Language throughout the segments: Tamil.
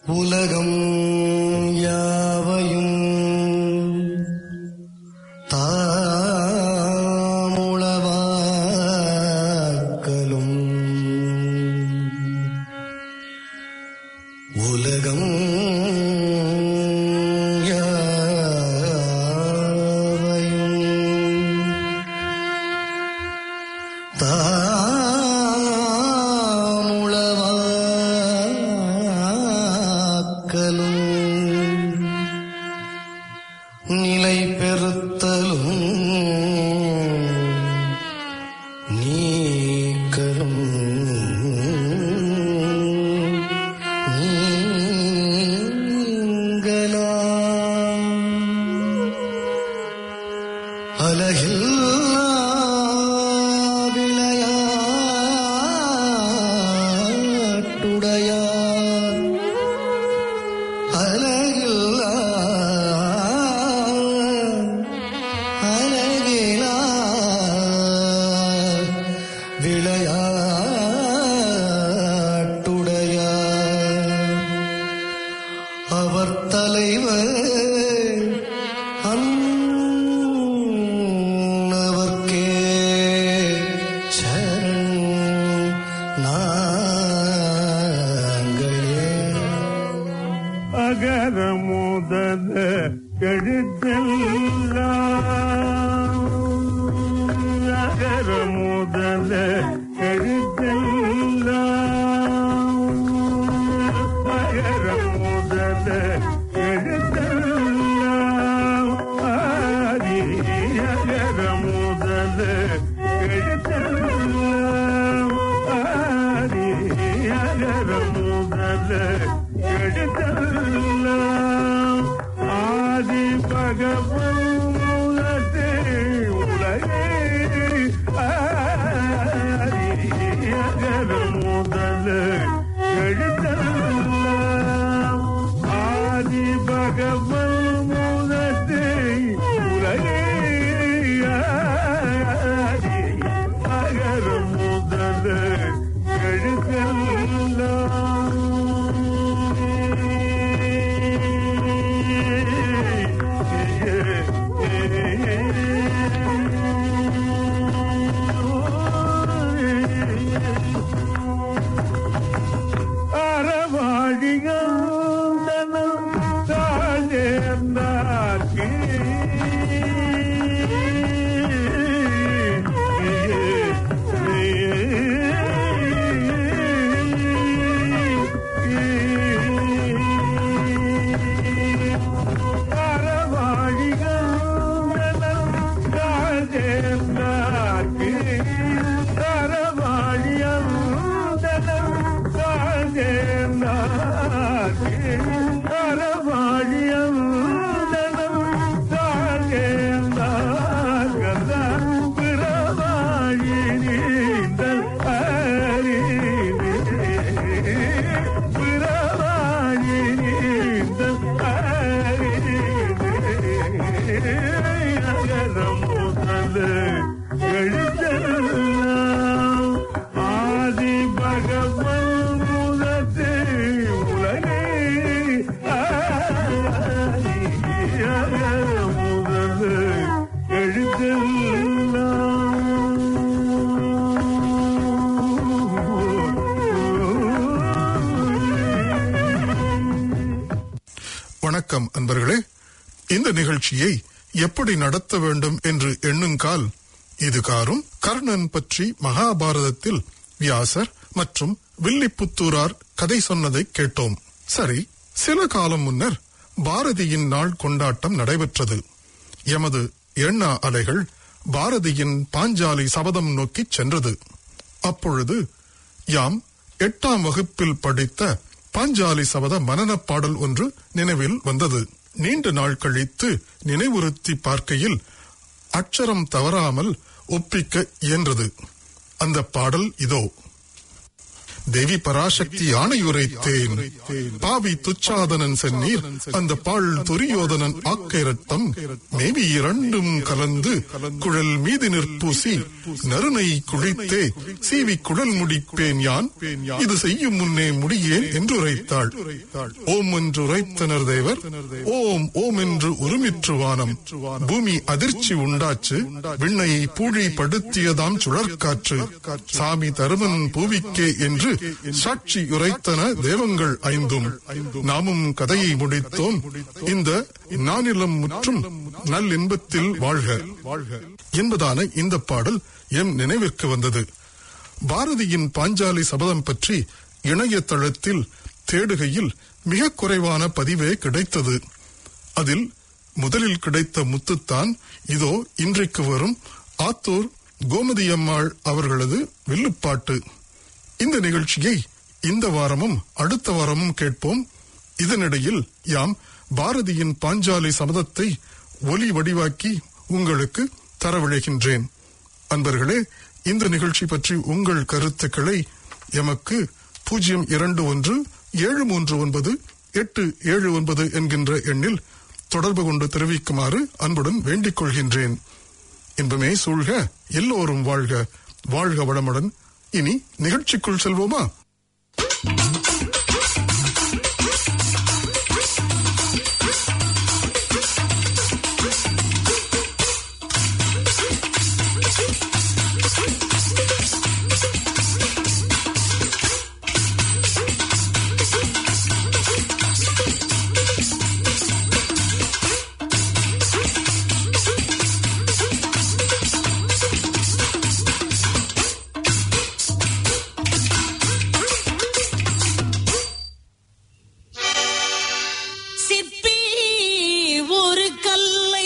உலகம் யாவையும் தாமுளவாக்கலும் உலகம் யாவையும் தாமுளவாக்கலும் நிலை பெறுத்தலும் நீக்கலும் நீங்களாம் அலகில்லா விளையாட்டுடையார் அலகில்லா அலகிலா விளையாட்டுடையார் அவர் தலைவர் அன்னவர்க்கே சரண் நாங்களே அகர முதல எழுத்தெல்லாம் அகர முதல எழுத்தெல்லாம் அகர முதல எழுத்தெல்லாம் ஆதி அகர முதல எழுத்தெல்லாம் ஆதி அகர முதல எழுத்தெல்லாம் ஆதி பகவன் மூலத்தே உலகே ஆதி அகர முதல எழுத்தெல்லாம் ஆதி பகவன் மூலத்தே உலகே ஆதி அகர முதல அறவாழிகந்தனம் தாழ்ந்தார்க்கே ஆதி பகவன் முதத்தே உலகே ஆதி முதல் வணக்கம் அன்பர்களே இந்த நிகழ்ச்சியை எப்படி நடத்த வேண்டும் என்று எண்ணுங்கால் இதுகாரும் கர்ணன் பற்றி மகாபாரதத்தில் வியாசர் மற்றும் வில்லிபுத்தூரார் கதை சொன்னதை கேட்டோம் சரி சில காலம் முன்னர் பாரதியின் நாள் கொண்டாட்டம் நடைபெற்றது எமது எண்ணா அலைகள் பாரதியின் பாஞ்சாலி சபதம் நோக்கிச் சென்றது அப்பொழுது யாம் எட்டாம் வகுப்பில் படித்த பாஞ்சாலி சபத மனனப் பாடல் ஒன்று நினைவில் வந்தது நீண்ட நாள் கழித்து நினைவுறுத்தி பார்க்கையில் அட்சரம் தவறாமல் ஒப்பிக்க இயன்றது அந்த பாடல் இதோ தேவி பராசக்தி ஆணையுரைத்தேன் பாவி துச்சாதனன் சென்னீர் அந்த பால் துரியோதனன் ஆக்கை ரத்தம் மேவி இரண்டும் கலந்து குழல் மீது நிற்பூசி நறுனை குழித்தே சீவி குழல் முடிப்பேன் யான் இது செய்யும் முன்னே முடியேன் என்று உரைத்தாள் ஓம் என்று உரைத்தனர் தேவர் ஓம் ஓம் என்று உருமிற்று வானம் பூமி அதிர்ச்சி உண்டாச்சு விண்ணை பூழி படுத்தியதாம் சுழற்காற்று சாமி தருமன் பூவிக்கே என்று சாட்சி உரைத்தன தேவங்கள் ஐந்தும் நாமும் கதையை முடித்தோம் இந்த நானிலம் முற்றும் நல்லின்பத்தில் வாழ்க என்பதான இந்த பாடல் எம் நினைவிற்கு வந்தது பாரதியின் பாஞ்சாலி சபதம் பற்றி இணையதளத்தில் தேடுகையில் மிக குறைவான பதிவே கிடைத்தது அதில் முதலில் கிடைத்த முத்துத்தான் இதோ இன்றைக்கு வரும் ஆத்தூர் கோமதி அம்மாள் அவர்களது வில்லுப்பாட்டு இந்த நிகழ்ச்சியை இந்த வாரமும் அடுத்த வாரமும் கேட்போம் இதனிடையில் யாம் பாரதியின் பாஞ்சாலி சபதத்தை ஒலி வடிவாக்கி உங்களுக்கு தரவிழைகின்றேன் அன்பர்களே இந்த நிகழ்ச்சி பற்றி உங்கள் கருத்துக்களை எமக்கு பூஜ்ஜியம் இரண்டு ஒன்று ஏழு மூன்று ஒன்பது எட்டு ஏழு ஒன்பது என்கின்ற எண்ணில் தொடர்பு கொண்டு தெரிவிக்குமாறு அன்புடன் வேண்டிக் கொள்கின்றேன் இன்பமே சூழ்க எல்லோரும் வாழ்க வாழ்க வளமுடன் இனி நிகழ்ச்சிக்குள் செல்வோமா சிப்பி ஒரு கல்லை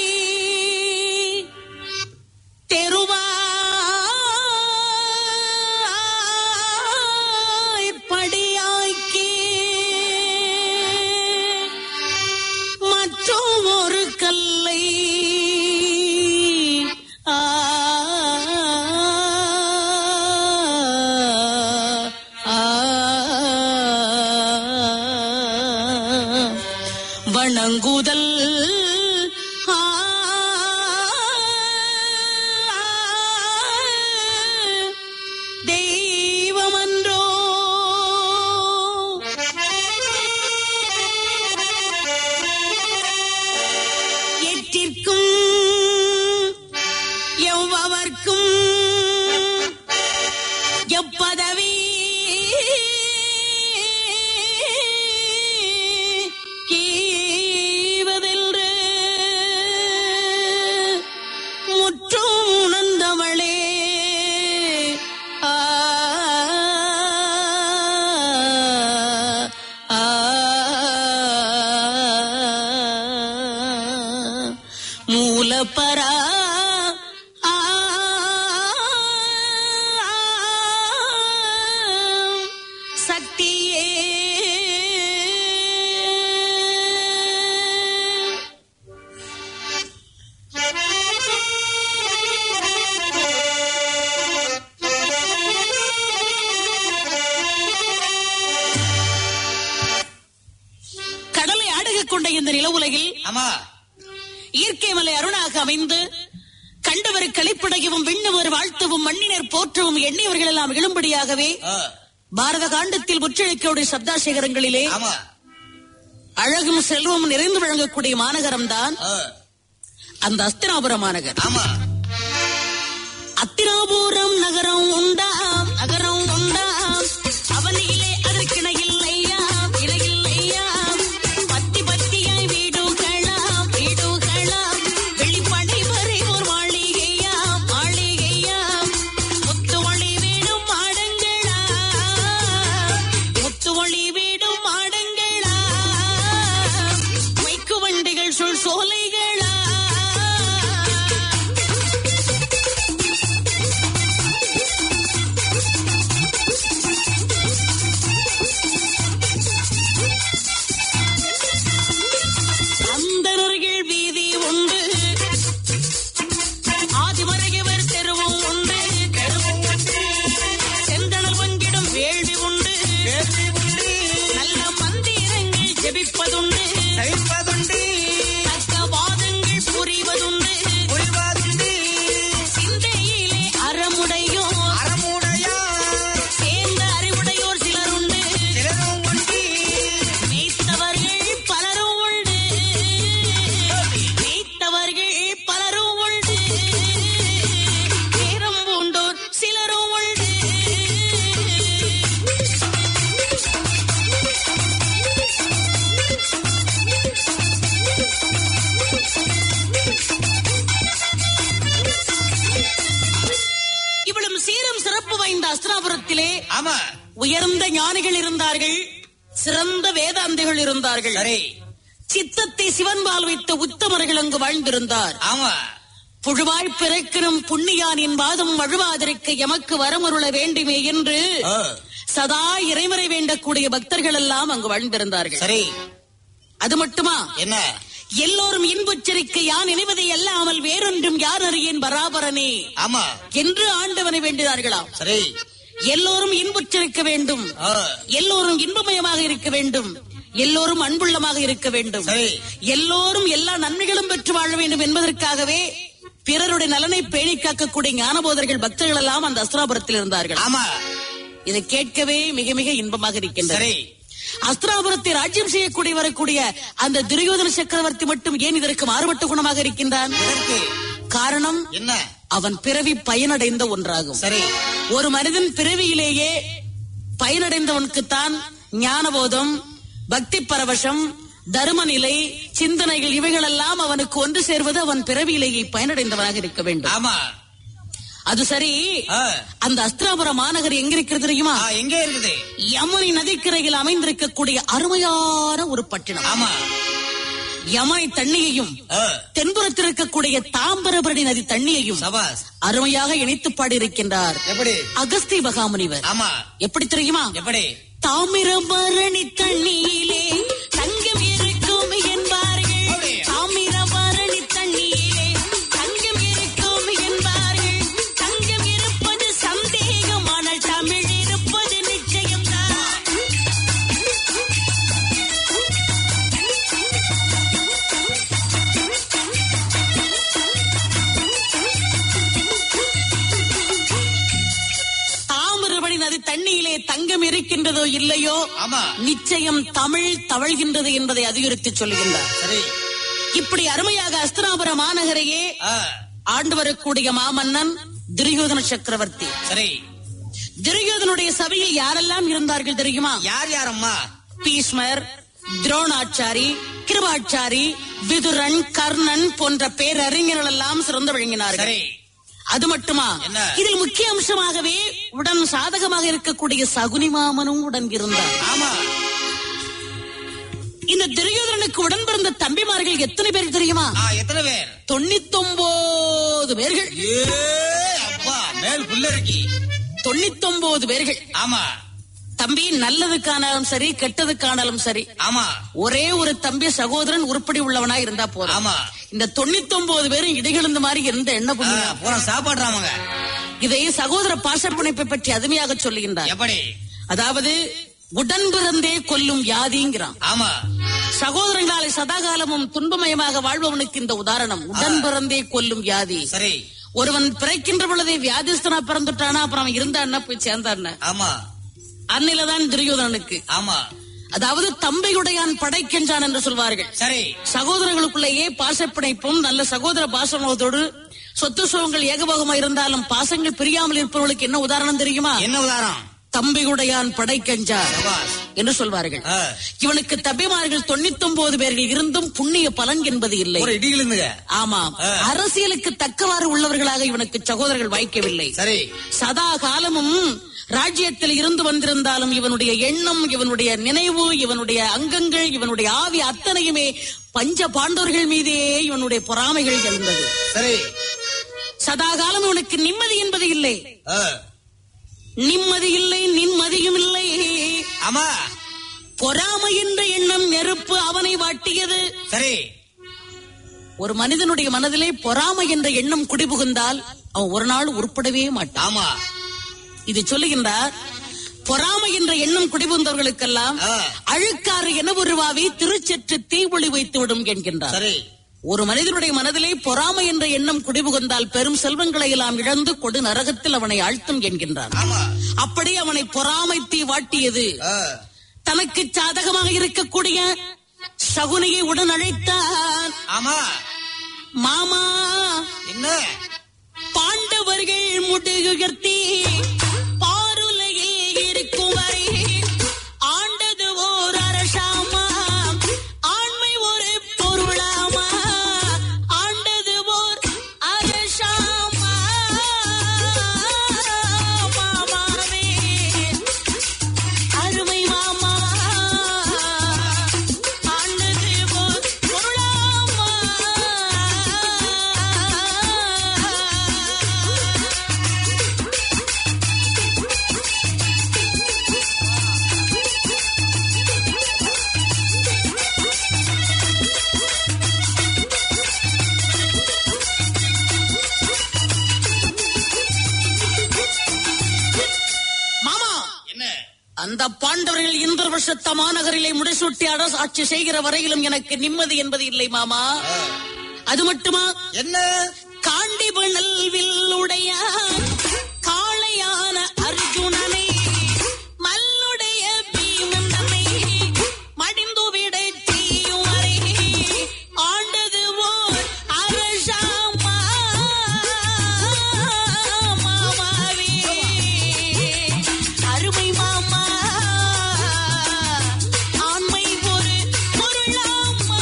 தெருவாய் படியாக்கி மற்றும் ஒரு கல்லை ஆ வணங்குதல் ஆ, தெய்வமன்றோ எட்டிற்கும் எவ்வவர்க்கும் எப்பதவி கீவதென்று முற்றும் உணர்ந்தவளே ஆ, ஆ, மூலப்பரா ஆ, சக்தியே கடலை ஆடுகக் கொண்ட இந்த நில உலகில் ஆமா இயற்கை மலை அருணாக அமைந்து கண்டவர் கழிப்படையவும் விண்ணுவர் வாழ்த்தவும் மண்ணினர் போற்றவும் எண்ணியவர்கள் எல்லாம் எழும்படியாகவே ஆ, பாரத காண்டத்தில் முற்றெழுக்கையுடைய சப்தாசேகரங்களிலே ஆமா அழகும் செல்வமும் நிறைந்து வழங்கக்கூடிய மாநகரம் தான் ஆ, அந்த அஸ்தினாபுரம் மாநகர் ஆமா அத்திராபுரம் நகரம் உண்டாம் நகரம் உண்டாம் அவனியிலே அதற்கிணை இல்லையாம் இணையில்லையாம் பத்தி பத்தியாய் வீடுகளாம் வீடுகளாம் வெளிப்படை வரை ஒரு மாளிகையாம் மாளிகையாம் முத்துவழி வீடும் மாடங்களா முத்துவழி வீடும் மாடங்களா மைக்கு வண்டிகள் சொல் சோலைகளா ஆமா உயர்ந்த ஞானிகள் இருந்தார்கள் சிறந்த வேதாந்திகள் இருந்தார்கள் சரி சித்தத்தை சிவன்பால் வைத்த உத்தமர்கள் அங்கு வாழ்ந்திருந்தார் ஆமா புழுவாய் பிறக்கினும் புண்ணியானின் வாதம் வழுவாதிருக்க எமக்கு வரமருள வேண்டுமே என்று ஆ, சதா இறைவரை வேண்டக்கூடிய பக்தர்கள் எல்லாம் அங்கு வாழ்ந்திருந்தார்கள் சரி அது மட்டுமா என்ன எல்லோரும் இன்புச்சரிக்க யான் நினைவதை அல்லாமல் வேறொன்றும் யார் அறியேன் பராபரனே ஆமா என்று ஆண்டவனை வேண்டினார்களாம் சரி எல்லோரும் இன்புச்சரிக்க வேண்டும் ஆ, எல்லோரும் இன்பமயமாக இருக்க வேண்டும் எல்லோரும் அன்புள்ளமாக இருக்க வேண்டும் சரி. எல்லோரும் எல்லா நன்மைகளும் பெற்று வாழ வேண்டும் என்பதற்காகவே பிறருடைய நலனை பேணி காக்கக்கூடிய ஞானபோதர்கள் பக்தர்கள் எல்லாம் அந்த அஸ்திராபுரத்தில் இருந்தார்கள் ஆமா இதை கேட்கவே மிக மிக இன்பமாக இருக்கின்றது சரி அஸ்திராபுரத்தை ராஜ்யம் செய்யக்கூடிய வரக்கூடிய அந்த துரியோதன சக்கரவர்த்தி மட்டும் ஏன் இதற்கு மாறுபட்ட குணமாக இருக்கின்றான் எதற்கு காரணம் என்ன அவன் பிறவி பயனடைந்த ஒன்றாகும் சரி ஒரு மனிதன் பிறவியிலேயே பயனடைந்தவனுக்குத்தான் ஞானபோதம் பக்தி பரவசம் தர்மநிலை சிந்தனைகள் இவைகளெல்லாம் அவனுக்கு ஒன்று சேர்வது அவன் பிறவியிலேயே பயனடைந்தவனாக இருக்க வேண்டும் ஆமா அது சரி ஆ, அந்த அஸ்திராபுர மாநகர் எங்க இருக்கிறது தெரியுமா ஆ, எங்க இருக்குது யமுனை நதிக்கரையில் அமைந்திருக்கக்கூடிய அருமையான ஒரு பட்டினம் ஆமா யமுனை தண்ணியையும் ஆ, தென்புறத்தில் இருக்கக்கூடிய தாம்பரபரணி நதி தண்ணியையும் சபாஸ் அருமையாக இணைத்து பாடியிருக்கின்றார் எப்படி அகஸ்தி மகாமுனிவர் ஆமா எப்படி தெரியுமா எப்படி தாமிரபரணி தண்ணியிலே தங்கம் இருக்கும் என்பார்கள் அப்படி. தாமிரபரணி தண்ணியிலே தங்கம் இருக்கும் என்பார்கள் தங்கம் இருப்பது சந்தேகமானால் தமிழ் இருப்பது நிச்சயம்தான் தாமிரபரணி நதி தண்ணியிலே தங்கம் இருக்கின்றதோ இல்லையோ ஆமா நிச்சயம் தமிழ் தவழ்கின்றது என்பதை அதிகரித்து சொல்லுகின்றார் சரி இப்படி அருமையாக அஸ்தினாபுர மாநகரையே ஆ, ஆண்டு வரக்கூடிய மாமன்னன் துரியோதன சக்கரவர்த்தி சரி துரியோதனுடைய சபையில் யாரெல்லாம் இருந்தார்கள் தெரியுமா யார் யாரம்மா பீஷ்மர் துரோணாச்சாரி கிருபாச்சாரி விதுரன் கர்ணன் போன்ற பேரறிஞர்கள் எல்லாம் சிறந்து விளங்கினார்கள் சரி அது மட்டுமா என்ன? இதில் முக்கிய அம்சமாகவே உடன் சாதகமாக இருக்கக்கூடிய சகுனி மாமனும் உடன் இருந்தார் ஆமா இந்த துரியோதனனுக்கு உடன் பிறந்த தம்பிமார்கள் எத்தனை பேர் தெரியுமா ஆ, எத்தனை பேர் தொண்ணூத்தொன்பது பேர்கள் ஏ அப்பா மேல் புல்லருக்கி தொண்ணூத்தொன்பது பேர்கள் ஆமா தம்பி நல்லதுக்கானாலும் சரி கெட்டதுக்கானாலும் சரி ஆமா ஒரே ஒரு தம்பி சகோதரன் உருப்படி உள்ளவனா இருந்தா போதும் ஆமா இந்த தொண்ணூத்தொன்பது பேரும் இடைகிழந்த மாதிரி எந்த எண்ண ஆ, புண்ணியம் பூரா சாப்பாடுறாமங்க இதை சகோதர பாசப்பிணைப்பை பற்றி அருமையாக சொல்லுகின்றார் எப்படி அதாவது உடன் பிறந்தே கொல்லும் வியாதிங்கிறான் ஆமா சகோதரங்களாலே சதாகாலமும் துன்பமயமாக வாழ்பவனுக்கு இந்த உதாரணம் உடன் பிறந்தே கொல்லும் வியாதி சரி ஒருவன் பிறக்கின்ற பொழுதே வியாதிஸ்தனா பிறந்துட்டானா அப்புறம் அவன் இருந்தான்னா போய் சேர்ந்தான்னா ஆமா அன்னிலதான் துரியோதனனுக்கு ஆமா அதாவது தம்பியுடையான் படைக்கின்றான் என்று சொல்வார்கள் சரி சகோதரர்களுக்குள்ளேயே பாசப்பிணைப்பும் நல்ல சகோதர பாசமோதோடு சொத்து சுகங்கள் ஏகபோகமா இருந்தாலும் பாசங்கள் பிரியாமல் இருப்பவர்களுக்கு என்ன உதாரணம் தெரியுமா என்ன உதாரணம் தம்பியுடையான் படைக்கஞ்சார் சபாஸ். என்று சொல்வார்கள் ஆ, இவனுக்கு தம்பிமார்கள் தொண்ணூத்தொன்பது பேர்கள் இருந்தும் புண்ணிய பலன் என்பது இல்லை ஒரு இடி விழுந்துங்க ஆமாம் ஆ. அரசியலுக்கு தக்கவாறு உள்ளவர்களாக இவனுக்கு சகோதரர்கள் வாய்க்கவில்லை சரி சதா காலமும் ராஜ்யத்தில் இருந்து வந்திருந்தாலும் இவனுடைய எண்ணம் இவனுடைய நினைவு இவனுடைய அங்கங்கள் இவனுடைய ஆவி அத்தனையுமே பஞ்ச பாண்டவர்கள் மீதே இவனுடைய பொறாமைகள் எழுந்தது சரி சதா காலம் இவனுக்கு நிம்மதி என்பது இல்லை ஆ, நிம்மதி இல்லை நிம்மதியும் இல்லை ஆமா பொறாமை என்ற எண்ணம் நெருப்பு அவனை வாட்டியது சரி ஒரு மனிதனுடைய மனதிலே பொறாமை என்ற எண்ணம் குடிபுகுந்தால் அவன் ஒரு நாள் உருப்படவே மாட்டான் ஆமா இது சொல்லுகின்றார் பொறாமை என்ற எண்ணம் குடிபுந்தவர்களுக்கெல்லாம் ஆ. அழுக்காறு என உருவாவி திருச்சற்று தீவொளி வைத்து விடும் என்கின்றார் சரி ஒரு மனிதனுடைய மனதிலே பொறாமை என்ற எண்ணம் குடிபுகுந்தால் பெரும் செல்வங்களை எல்லாம் இழந்து கொடு நரகத்தில் அவனை ஆழ்த்தும் என்கின்றார் ஆமா அப்படி அவனை பொறாமை தீ வாட்டியது ஆ, தனக்கு சாதகமாக இருக்கக்கூடிய சகுனியை உடன் அழைத்தான் ஆமா மாமா என்ன பாண்டவர்கள் முடுகுயர்த்தி பாருலையில் இருக்கும் வரை ஆண்டது ஓர் அரசாமா ஆண்மை ஒரு பொருளாமா ஆண்டது ஓர் அரசாமா மாமாவே அந்த பாண்டவர்கள் இந்திர வருஷத்த மாநகரிலே முடிசூட்டி அரசு ஆட்சி செய்கிற வரையிலும் எனக்கு நிம்மதி என்பது இல்லை மாமா அது மட்டுமா என்ன காண்டிபணல் வில்லுடைய காளையான அர்ஜுனனை மல்லுடைய பீமந்தனை மடிந்துவிட செய்யுமறை ஆண்டது ஓர் அரசாமா மாமாவே அருமை மாமா ஆண்மை ஒரு பொருளாமா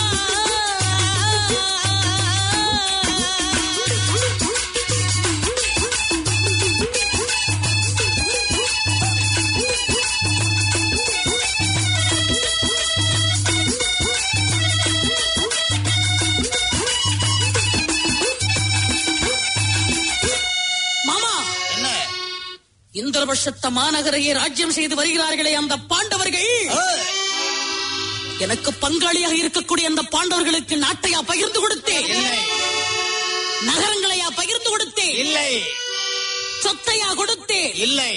மாமா என்ன இந்திர வருஷத்த மாநகரையே ராஜ்யம் செய்து வருகிறார்களே அந்த பாண்டவர்கள் ஏய், எனக்கு பங்காளியாக இருக்கக்கூடிய அந்த பாண்டவர்களுக்கு நாட்டையா பகிர்ந்து கொடுத்தேன் இல்லை நகரங்களையா பகிர்ந்து கொடுத்தேன் இல்லை சொத்தையா கொடுத்தேன் இல்லை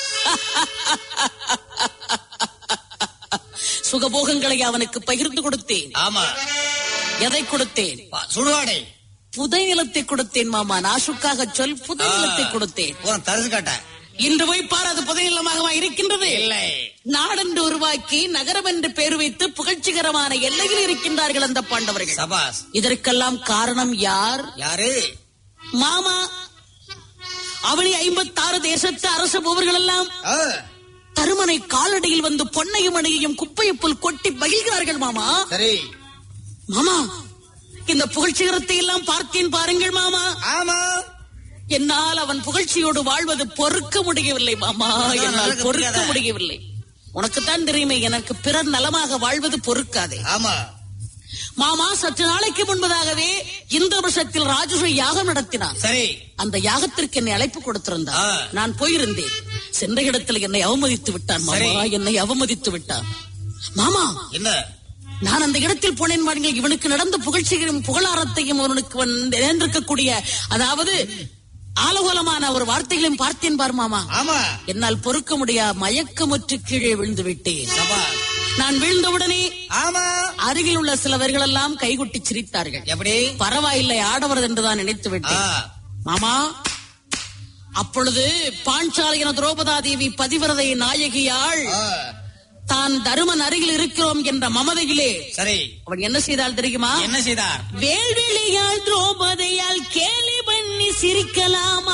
சுகபோகங்களை அவனுக்கு பகிர்ந்து கொடுத்தேன் ஆமா எதை கொடுத்தேன் பா, சுடுகாடை புதை நிலத்தை கொடுத்தேன் மாமா நாசுக்காக சொல் புதை நிலத்தை கொடுத்தேன் பூரா தரிசு காட்ட இன்று போய் பார் அது புதை நிலமாகவா இருக்கின்றது இல்லை நாடென்று உருவாக்கி நகரம் என்று பேர் வைத்து புகழ்ச்சிகரமான எல்லையில் இருக்கின்றார்கள் அந்த பாண்டவர்கள் சபாஸ் இதற்கெல்லாம் காரணம் யார் யாரு மாமா அவளி ஐம்பத்தாறு தேசத்து அரச பூவர்கள் எல்லாம் ஆ, தருமனை காலடியில் வந்து பொன்னையும் அணையையும் குப்பையப்புல் கொட்டி மகிழ்கிறார்கள் மாமா சரி மாமா இந்த புகழ்ச்சிகரத்தை எல்லாம் பார்த்தேன் பாருங்கள் மாமா ஆமா என்னால் அவன் புகழ்ச்சியோடு வாழ்வது பொறுக்க முடியவில்லை மாமா அதான் என்னால் நடக்க பொறுக்க முடியாதே. முடியவில்லை உனக்குத்தான் தெரியுமே எனக்கு பிறர் நலமாக வாழ்வது பொறுக்காதே ஆமா மாமா சற்று நாளைக்கு முன்பதாகவே இந்த வருஷத்தில் ராஜுஷ யாகம் நடத்தினார் சரி அந்த யாகத்திற்கு என்னை அழைப்பு கொடுத்திருந்தார் ஆ. நான் போயிருந்தேன் சென்ற இடத்தில் என்னை அவமதித்து விட்டான் மாமா சரி. என்னை அவமதித்து விட்டான் மாமா என்ன நான் அந்த இடத்தில் போனேன் பாருங்கள் இவனுக்கு நடந்த புகழ்ச்சியும் புகழாரத்தையும் அவனுக்கு வந்து நேர்ந்திருக்கக்கூடிய அதாவது ஆலோகலமான ஒரு வார்த்தைகளையும் பார்த்தேன் பார் மாமா ஆமா என்னால் பொறுக்க முடியா மயக்கமுற்று கீழே விழுந்து விட்டேன் சபாஸ் நான் விழுந்தவுடனே ஆமா அருகில் உள்ள சிலவர்கள் எல்லாம் கைகொட்டி சிரித்தார்கள் எப்படி பரவாயில்லை ஆடவரது என்றுதான் நினைத்து ஆ, விட்டேன் மாமா அப்பொழுது பாஞ்சாலியன திரௌபதா தேவி பதிவிரதை நாயகியாள் ஆ, தான் தருமன் அருகில் இருக்கிறோம் என்ற மமதையிலே சரி அவன் என்ன செய்தால் தெரியுமா என்ன செய்தார் வேள்விழியால் திரௌபதியால் கேலி பண்ணி சிரிக்கலாமா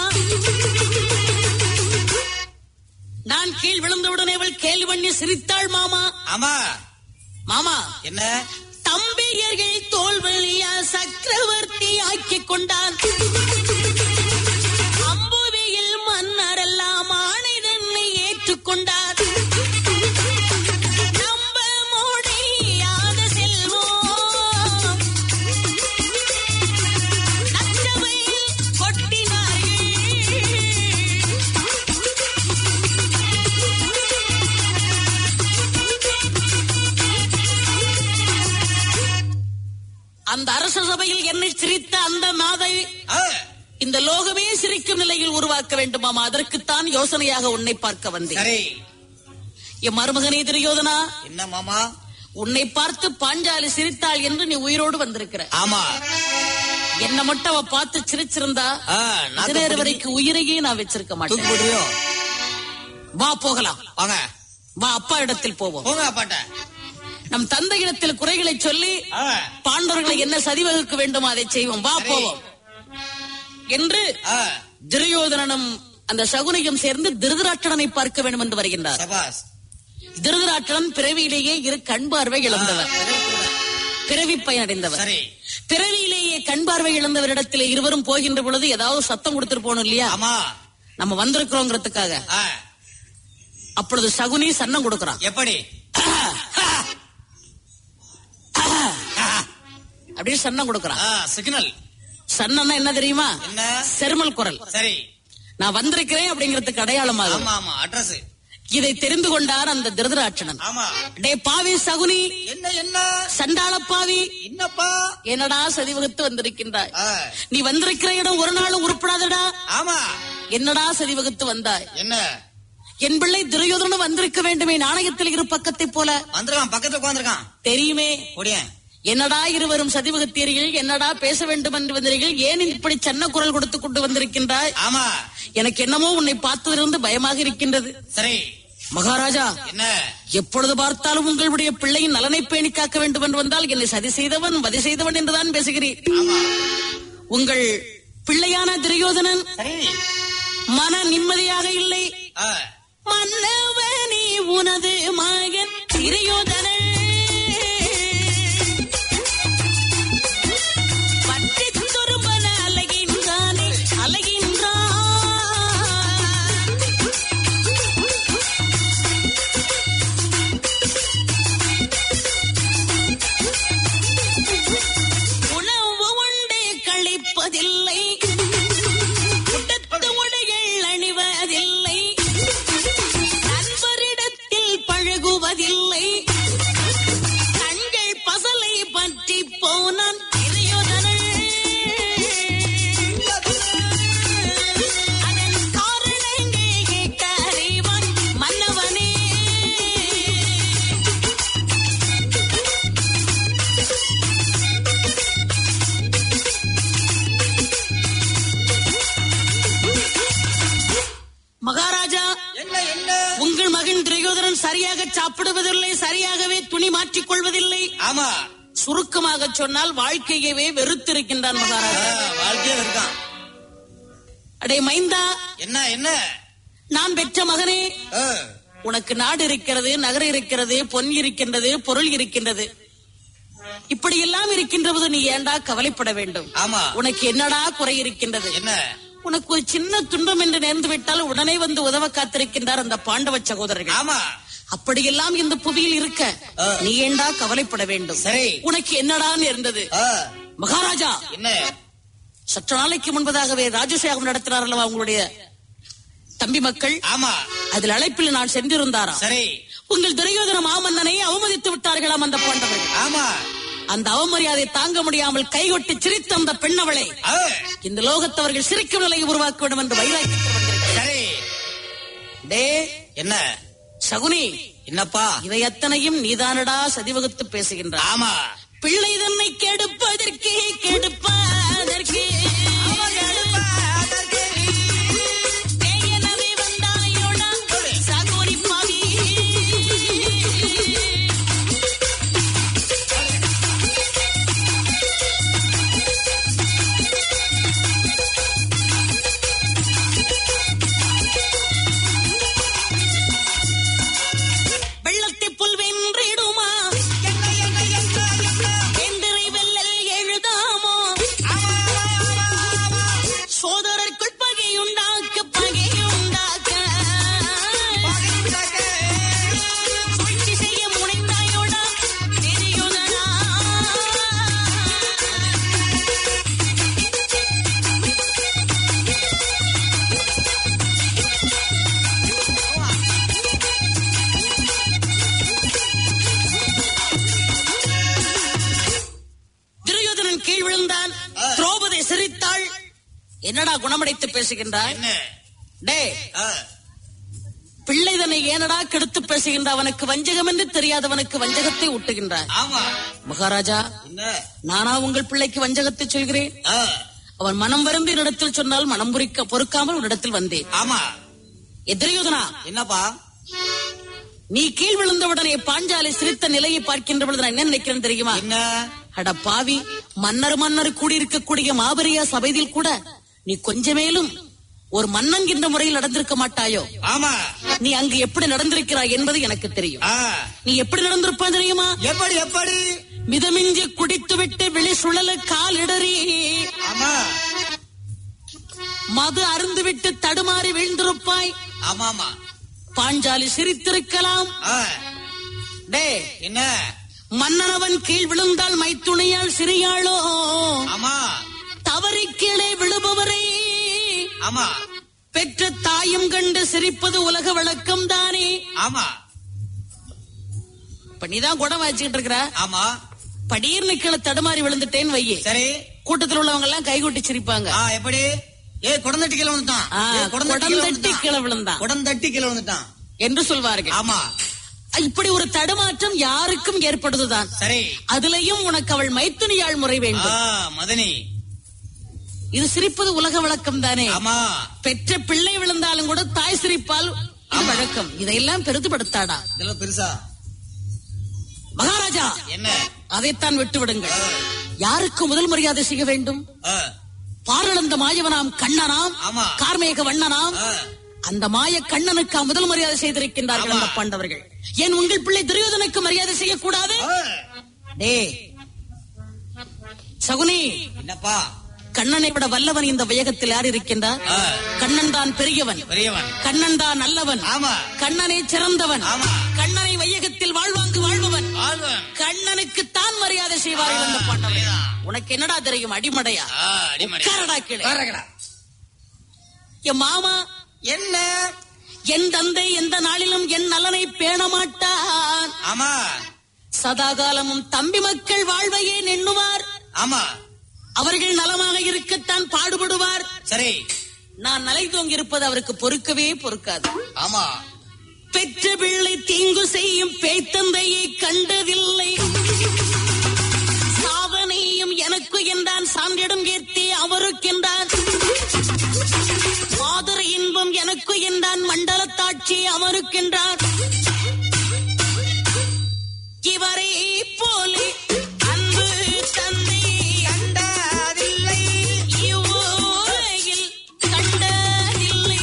நான் கீழ் விழுந்தவுடனே அவள் கேலி பண்ணி சிரித்தாள் மாமா ஆமா மாமா என்ன தம்பியர்கள் தோல்வழியா சக்கரவர்த்தி ஆக்கிக் கொண்டான் அம்புவியில் மன்னரெல்லாம் ஆணைதன்னை ஏற்றுக்கொண்டார் நம்ப முடியாத செல்வம் நச்சவையில் கொட்டினார்கள் அந்த அரச சபையில் என்னை சிரித்த அந்த மாதை ஆ, இந்த லோகமே சிரிக்கும் நிலையில் உருவாக்க வேண்டுமாமா அதற்குத்தான் யோசனையாக உன்னை பார்க்க வந்தேன் சரி என் மருமகனே துரியோதனா என்ன மாமா உன்னை பார்த்து பாஞ்சாலி சிரித்தாள் என்று நீ உயிரோடு வந்திருக்கிற ஆமா என்ன மட்டும் அவ பார்த்து சிரிச்சிருந்தா ஆ, நாக்கு இது நேரம் பிடிக்கி- வரைக்கும் உயிரையே நான் வச்சிருக்க தூக்கி மாட்டேன் போடுறியோ வா போகலாம் வாங்க வா அப்பா இடத்தில் போவோம் போங்க அப்பாட்ட நம் தந்தை இடத்தில் குறைகளை சொல்லி ஆ, பாண்டவர்களை என்ன சதிவகுக்க வேண்டுமோ அதை செய்வோம் வா சரி. போவோம் என்று ஆ, துரியோதனனும் அந்த சகுனியும் சேர்ந்து திருதராட்டனை பார்க்க வேண்டும் என்று வருகின்றார் சபாஸ் திருதராட்டனன் பிறவியிலேயே இரு கண் பார்வை இழந்தவர் பிறவி பயனடைந்தவர் சரி பிறவியிலேயே கண் பார்வை இழந்தவரிடத்தில் இருவரும் போகின்ற பொழுது ஏதாவது சத்தம் கொடுத்துட்டு போகணும் இல்லையா ஆமா நம்ம வந்திருக்கிறோங்கிறதுக்காக ஆ, அப்பொழுது சகுனி சன்னம் கொடுக்கறான் எப்படி அப்படியே சன்னம் கொடுக்கறான் ஆ, சிக்னல் சன்னம்னா என்ன தெரியுமா என்ன செருமல் குரல் சரி நான் வந்திருக்கிறேன் அப்படிங்கிறதுக்கு அடையாளமாகும் ஆமா ஆமா அட்ரஸ் இதை தெரிந்து கொண்டார் அந்த திருதராட்சணன் ஆமா டே பாவி சகுனி என்ன என்ன சண்டாள பாவி என்னப்பா என்னடா சதிவகுத்து வந்திருக்கின்றாய் ஆ, நீ வந்திருக்கிற இடம் ஒரு நாளும் உருப்படாதடா ஆமா என்னடா சதிவகுத்து வந்தாய் என்ன என் பிள்ளை துரியோதனன் வந்திருக்க வேண்டுமே நாணயத்தில் இரு பக்கத்தை போல வந்திருக்கான் பக்கத்துல உட்காந்துருக்கான் தெரியுமே ஒடியன் என்னடா இருவரும் சதிவகத்தீர்கள் என்னடா பேச வேண்டும் என்று வந்தீர்கள் ஏன் இப்படி சன்ன குரல் கொடுத்து கொண்டு வந்திருக்கின்றாய் ஆமா எனக்கு என்னமோ உன்னை பார்த்ததிலிருந்து பயமாக இருக்கின்றது சரி மகாராஜா என்ன எப்பொழுது பார்த்தாலும் உங்களுடைய பிள்ளையின் நலனை பேணி காக்க வேண்டும் என்று வந்தால் என்னை சதி செய்தவன் வதி செய்தவன் என்றுதான் பேசுகிறேன் ஆமா உங்கள் பிள்ளையான துரியோதனன் சரி மன நிம்மதியாக இல்லை ஆ, மன்னவனே உனது மகன் துரியோதனன் பற்றித் துரும்பன அலைகின்றானே, அலைகின்றான். உணவு உண்டு கழிப்பதில்லை உடுத்த உடைகள் அணிவதில்லை நண்பரிடத்தில் பழகுவதில்லை கண்கள் பசலை பற்றி போனான் துரியோதனன். அதன் காரணங்கள் கேட்க அறிவான் மன்னவனே மகாராஜா என்ன என்ன உங்கள் மகன் துரியோதனன் சரியாக சாப்பிடுவதில்லை சரியாகவே துணி மாற்றிக் கொள்வதில்லை ஆமா சுருக்கமாக சொன்னால் வாழ்க்கையவே வெறுத்திருக்கின்றான் ஆ, மகாராஜா வாழ்க்கையில இருக்கான் அடே மைந்தா என்ன என்ன நான் பெற்ற மகனே ஆ, உனக்கு நாடு இருக்கிறது நகரம் இருக்கிறது பொன் இருக்கின்றது பொருள் இருக்கின்றது இப்படி எல்லாம் இருக்கின்ற போது நீ ஏண்டா கவலைப்பட வேண்டும் ஆமா உனக்கு என்னடா குறை இருக்கின்றது என்ன உனக்கு ஒரு சின்ன துன்பம் என்று நேர்ந்து விட்டால் உடனே வந்து உதவ காத்திருக்கின்றார் அந்த பாண்டவ சகோதரர்கள் ஆமா அப்படியெல்லாம் இந்த புவியில் இருக்க ஆ. நீ ஏண்டா கவலைப்பட வேண்டும் சரி. உனக்கு என்னடா நேர்ந்தது ஆ, மகாராஜா என்ன சற்று நாளைக்கு முன்பதாகவே ராஜசேகம் நடத்தினார் அல்லவா உங்களுடைய தம்பி மக்கள் ஆமா அதில் அழைப்பில் நான் சென்றிருந்தாராம் சரி உங்கள் துரியோதன மாமன்னனை அவமதித்து விட்டார்களாம் அந்த பாண்டவர்கள் ஆமா அந்த அவமரியாதை தாங்க முடியாமல் கைகொட்டி சிரித்த அந்த பெண்ணவளை ஆ, இந்த லோகத்தவர்கள் சிரிக்கும் நிலையை உருவாக்க வேண்டும் என்று வைராக்கியத்தில் வந்திருக்கிறார். சரி டே என்ன சகுனி என்னப்பா இவை அத்தனையும் நீதானடா சதிவகுத்து பேசுகின்றார் ஆமா பிள்ளை தன்னை கெடுப்பதற்கு கெடுப்பதற்கு தேயனவே வந்தாயோடா, சகோரி பாவி. வெள்ளத்தை புல் வென்றிடுமா வெந்திரை வெள்ளல் எழுதாமோ சோதரர்க்குள் பகையுண்டாக்க பகையுண்டாக்க சூழ்ச்சி செய்ய முனைந்தாயோடா தெரியுதடா துரியோதனன் கீழ் விழுந்தான் திரௌபதி சிரித்தாள் என்னடா குணமடைத்து பேசுகின்றாய் என்ன டே ஆ, பிள்ளை தன்னை ஏனடா கெடுத்து பேசுகின்ற அவனுக்கு வஞ்சகம் என்று தெரியாதவனுக்கு வஞ்சகத்தை ஊட்டுகின்றார் ஆமா மகாராஜா என்ன நானா உங்கள் பிள்ளைக்கு வஞ்சகத்தை சொல்கிறேன் ஆ, அவன் மனம் வருந்தி என்னிடத்தில் சொன்னால் மனம் பொறிக்க பொறுக்காமல் உன்னிடத்தில் வந்தேன் ஆமா எதிரியோதனா என்னப்பா நீ கீழ் விழுந்தவுடனே பாஞ்சாலை சிரித்த நிலையை பார்க்கின்ற பொழுது நான் என்ன நினைக்கிறேன் தெரியுமா என்ன அட பாவி மன்னர் மன்னர் கூடியிருக்கக்கூடிய மாபெரிய சபையில் கூட நீ கொஞ்சமேலும் ஒரு மன்னன்கின்ற முறையில் நடந்திருக்க மாட்டாயோ ஆமா நீ அங்கு எப்படி நடந்திருக்கிறாய் என்பது எனக்கு தெரியும் ஆ, நீ எப்படி நடந்திருப்பா தெரியுமா எப்படி எப்படி மிதமிஞ்சி குடித்துவிட்டு விழி சுழல கால் இடறி ஆமா மது அருந்துவிட்டு தடுமாறி வீழ்ந்திருப்பாய் ஆமா ஆமா பாஞ்சாலி சிரித்திருக்கலாம் ஆ, டே என்ன மன்னனவன் கீழ் விழுந்தால் மைத்துணையால் சிறியாளோ ஆமா தவறி கீழே விழுபவரே ஆமா பெற்ற தாயும் கண்டு சிரிப்பது உலக வழக்கம் தானே ஆமா இப்ப நீதான் குடம் வச்சுக்கிட்டு இருக்கிற ஆமா படீர்னு கீழே தடுமாறி விழுந்துட்டேன்னு வையே சரி கூட்டத்தில் உள்ளவங்க எல்லாம் கைகொட்டி சிரிப்பாங்க ஆ எப்படி ஏ குடந்தட்டி கீழே வந்துட்டான் ஆ, ஏய், குடந்தட்டி கீழே குடந்தட்டி வந்துட்டான். கீழே விழுந்தான். குடந்தட்டி கீழே வந்துட்டான் என்று சொல்வார்கள் ஆமா இப்படி ஒரு தடுமாற்றம் யாருக்கும் ஏற்படுதுதான் சரி அதிலையும் உனக்கு அவள் மைத்துனியாள் முறை ஆ வேண்டும் மதனி இது சிரிப்பது உலக வழக்கம் தானே ஆமா பெற்ற பிள்ளை விழுந்தாலும் கூட தாய் சிரிப்பால் இது வழக்கம் இதையெல்லாம் பெரிதுபடுத்தாடா இதெல்லாம் பெருசா மகாராஜா என்ன அதைத்தான் விட்டு விடுங்கள் யாருக்கு முதல் மரியாதை செய்ய வேண்டும் ஆ, பாரளந்த மாயவனாம் கண்ணனாம் ஆமா. கார்மேக வண்ணனாம் ஆ. அந்த மாய கண்ணனுக்கு முதல் மரியாதை செய்திருக்கின்றார்கள் ஆமா. அந்த பாண்டவர்கள் ஏன் உங்கள் பிள்ளை துரியோதனுக்கு மரியாதை செய்யக்கூடாது ஆ. டே சகுனி என்னப்பா கண்ணனை விட வல்லவன் இந்த வையகத்தில் யார் இருக்கின்றார் ஆ. கண்ணன் தான் பெரியவன் பெரியவன் கண்ணன் தான் நல்லவன் ஆமா கண்ணனை சிறந்தவன் ஆமா. கண்ணனை வையகத்தில் வாழ்வாங்கு வாழ்பவன் ஆழ்வன் கண்ணனுக்கு தான் மரியாதை செய்வார்கள் அந்த பாண்டவர்கள் அதேதான். உனக்கு என்னடா தெரியும் அடிமடையா ஆ, அடிமடை. உட்காரடா கீழே. உட்காருங்கடா. என் மாமா என்ன என் தந்தை எந்த நாளிலும் என் நலனை பேண மாட்டான் ஆமா சதாகாலமும் தம்பி மக்கள் வாழ்வையே எண்ணுவார் ஆமா அவர்கள் நலமாக இருக்கத்தான் பாடுபடுவார் சரி நான் நலை தோங்கி இருப்பது அவருக்கு பொறுக்கவே பொறுக்காது ஆமா பெற்ற பிள்ளை தீங்கு செய்யும் பேய்த்தந்தையை கண்டதில்லை சாதனையும் எனக்கு என்றான் சான்றிடம் ஏத்தே அவருக்கென்றான் மாதர் இன்பம் எனக்கு என்றான் மண்டலத்தாட்சி அவருக்கென்றான் இவரை போலே அன்பு தந்தை கண்டதில்லை இவ்வுலகில் கண்டதில்லை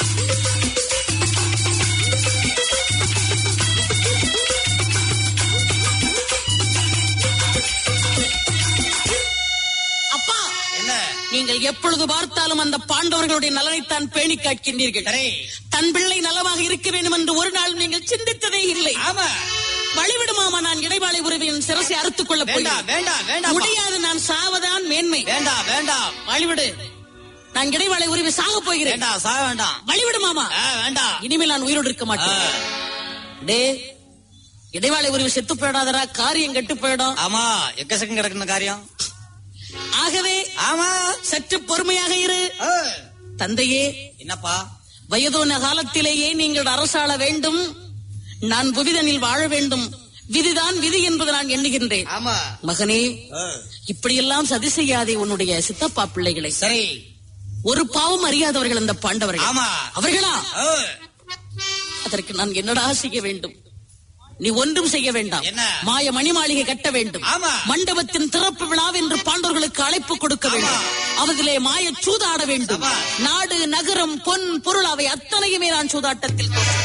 அப்பா என்ன நீங்கள் எப்பொழுது பார்த்தாலும் அந்த பாண்டவர்களுடைய நலனைத்தான் பேணி காக்கின்றீர்கள் சரி தன் பிள்ளை நலமாக இருக்க வேண்டும் என்று ஒரு நாள் நீங்கள் சிந்தித்ததே இல்லை ஆமா வழிவிடுமாமா நான் இடைவாளை உறவின் சிரசை அறுத்துக் கொள்ள வேண்டாம் போகிறேன் வேண்டாம் வேண்டாம் முடியாது நான் சாவதான் மேன்மை வேண்டாம் வேண்டாம் வழிவிடு நான் இடைவாளை உறவி சாக போகிறேன் வேண்டாம் சாக வேண்டாம் வழிவிடு மாமா ஆ, வேண்டாம் இனிமேல் நான் உயிரோடு இருக்க மாட்டேன் ஆ. டே இடைவாளை உறவு செத்து போயிடாதரா காரியம் கெட்டு போயிடும் ஆமா எக்கசக்கம் கிடக்குன காரியம் ஆகவே ஆமா சற்று பொறுமையாக இரு ஆ. தந்தையே என்னப்பா வயதோன காலத்திலேயே நீங்கள் அரசாள வேண்டும் நான் புவிதனில் வாழ வேண்டும் விதிதான் விதி என்பது நான் எண்ணுகின்றேன் ஆமா மகனே ஆ. இப்படியெல்லாம் சதி செய்யாதே உன்னுடைய சித்தப்பா பிள்ளைகளை சரி ஒரு பாவம் அறியாதவர்கள் அந்த பாண்டவர்கள் ஆமா. அவர்களா ஆ. அதற்கு நான் என்னடா செய்ய வேண்டும் நீ ஒன்றும் செய்ய வேண்டாம் என்ன? மாய மணி மாளிகை கட்ட வேண்டும் ஆமா. மண்டபத்தின் திறப்பு விழா என்று பாண்டவர்களுக்கு அழைப்பு கொடுக்க வேண்டும் அவர்களே மாய சூதாட வேண்டும் ஆமா. நாடு நகரம் பொன் பொருள் அவை அத்தனையுமே நான் சூதாட்டத்தில் தோற்று.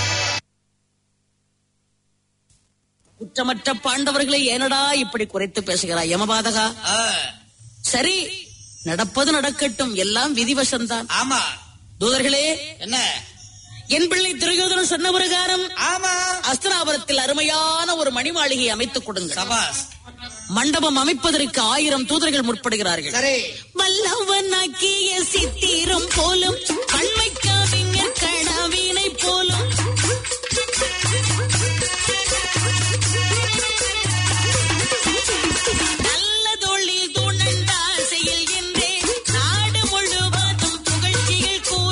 குற்றமற்ற பாண்டவர்களை ஏனடா இப்படி குறைத்து பேசுகிறாய் யமபாதகா ஆ. சரி நடப்பது நடக்கட்டும் எல்லாம் விதிவசம்தான் ஆமா தூதர்களே என்ன என் பிள்ளை துரியோதனன் சொன்ன பிரகாரம் ஆமா அஸ்தினாபுரத்தில் அருமையான ஒரு மணி மாளிகை அமைத்துக் கொடுங்கள் சபாஸ் மண்டபம் அமைப்பதற்கு ஆயிரம் தூதர்கள் முற்படுகிறார்கள் சரி வல்லவனாக்கிய சித்திரம் போலும் கண்மை கவிஞர் கனவினை போலும் நல்ல தொழில் துணந்தால் செய்கின்றேன் நாடு முழுவதும் புகழ்ச்சிகள் கூற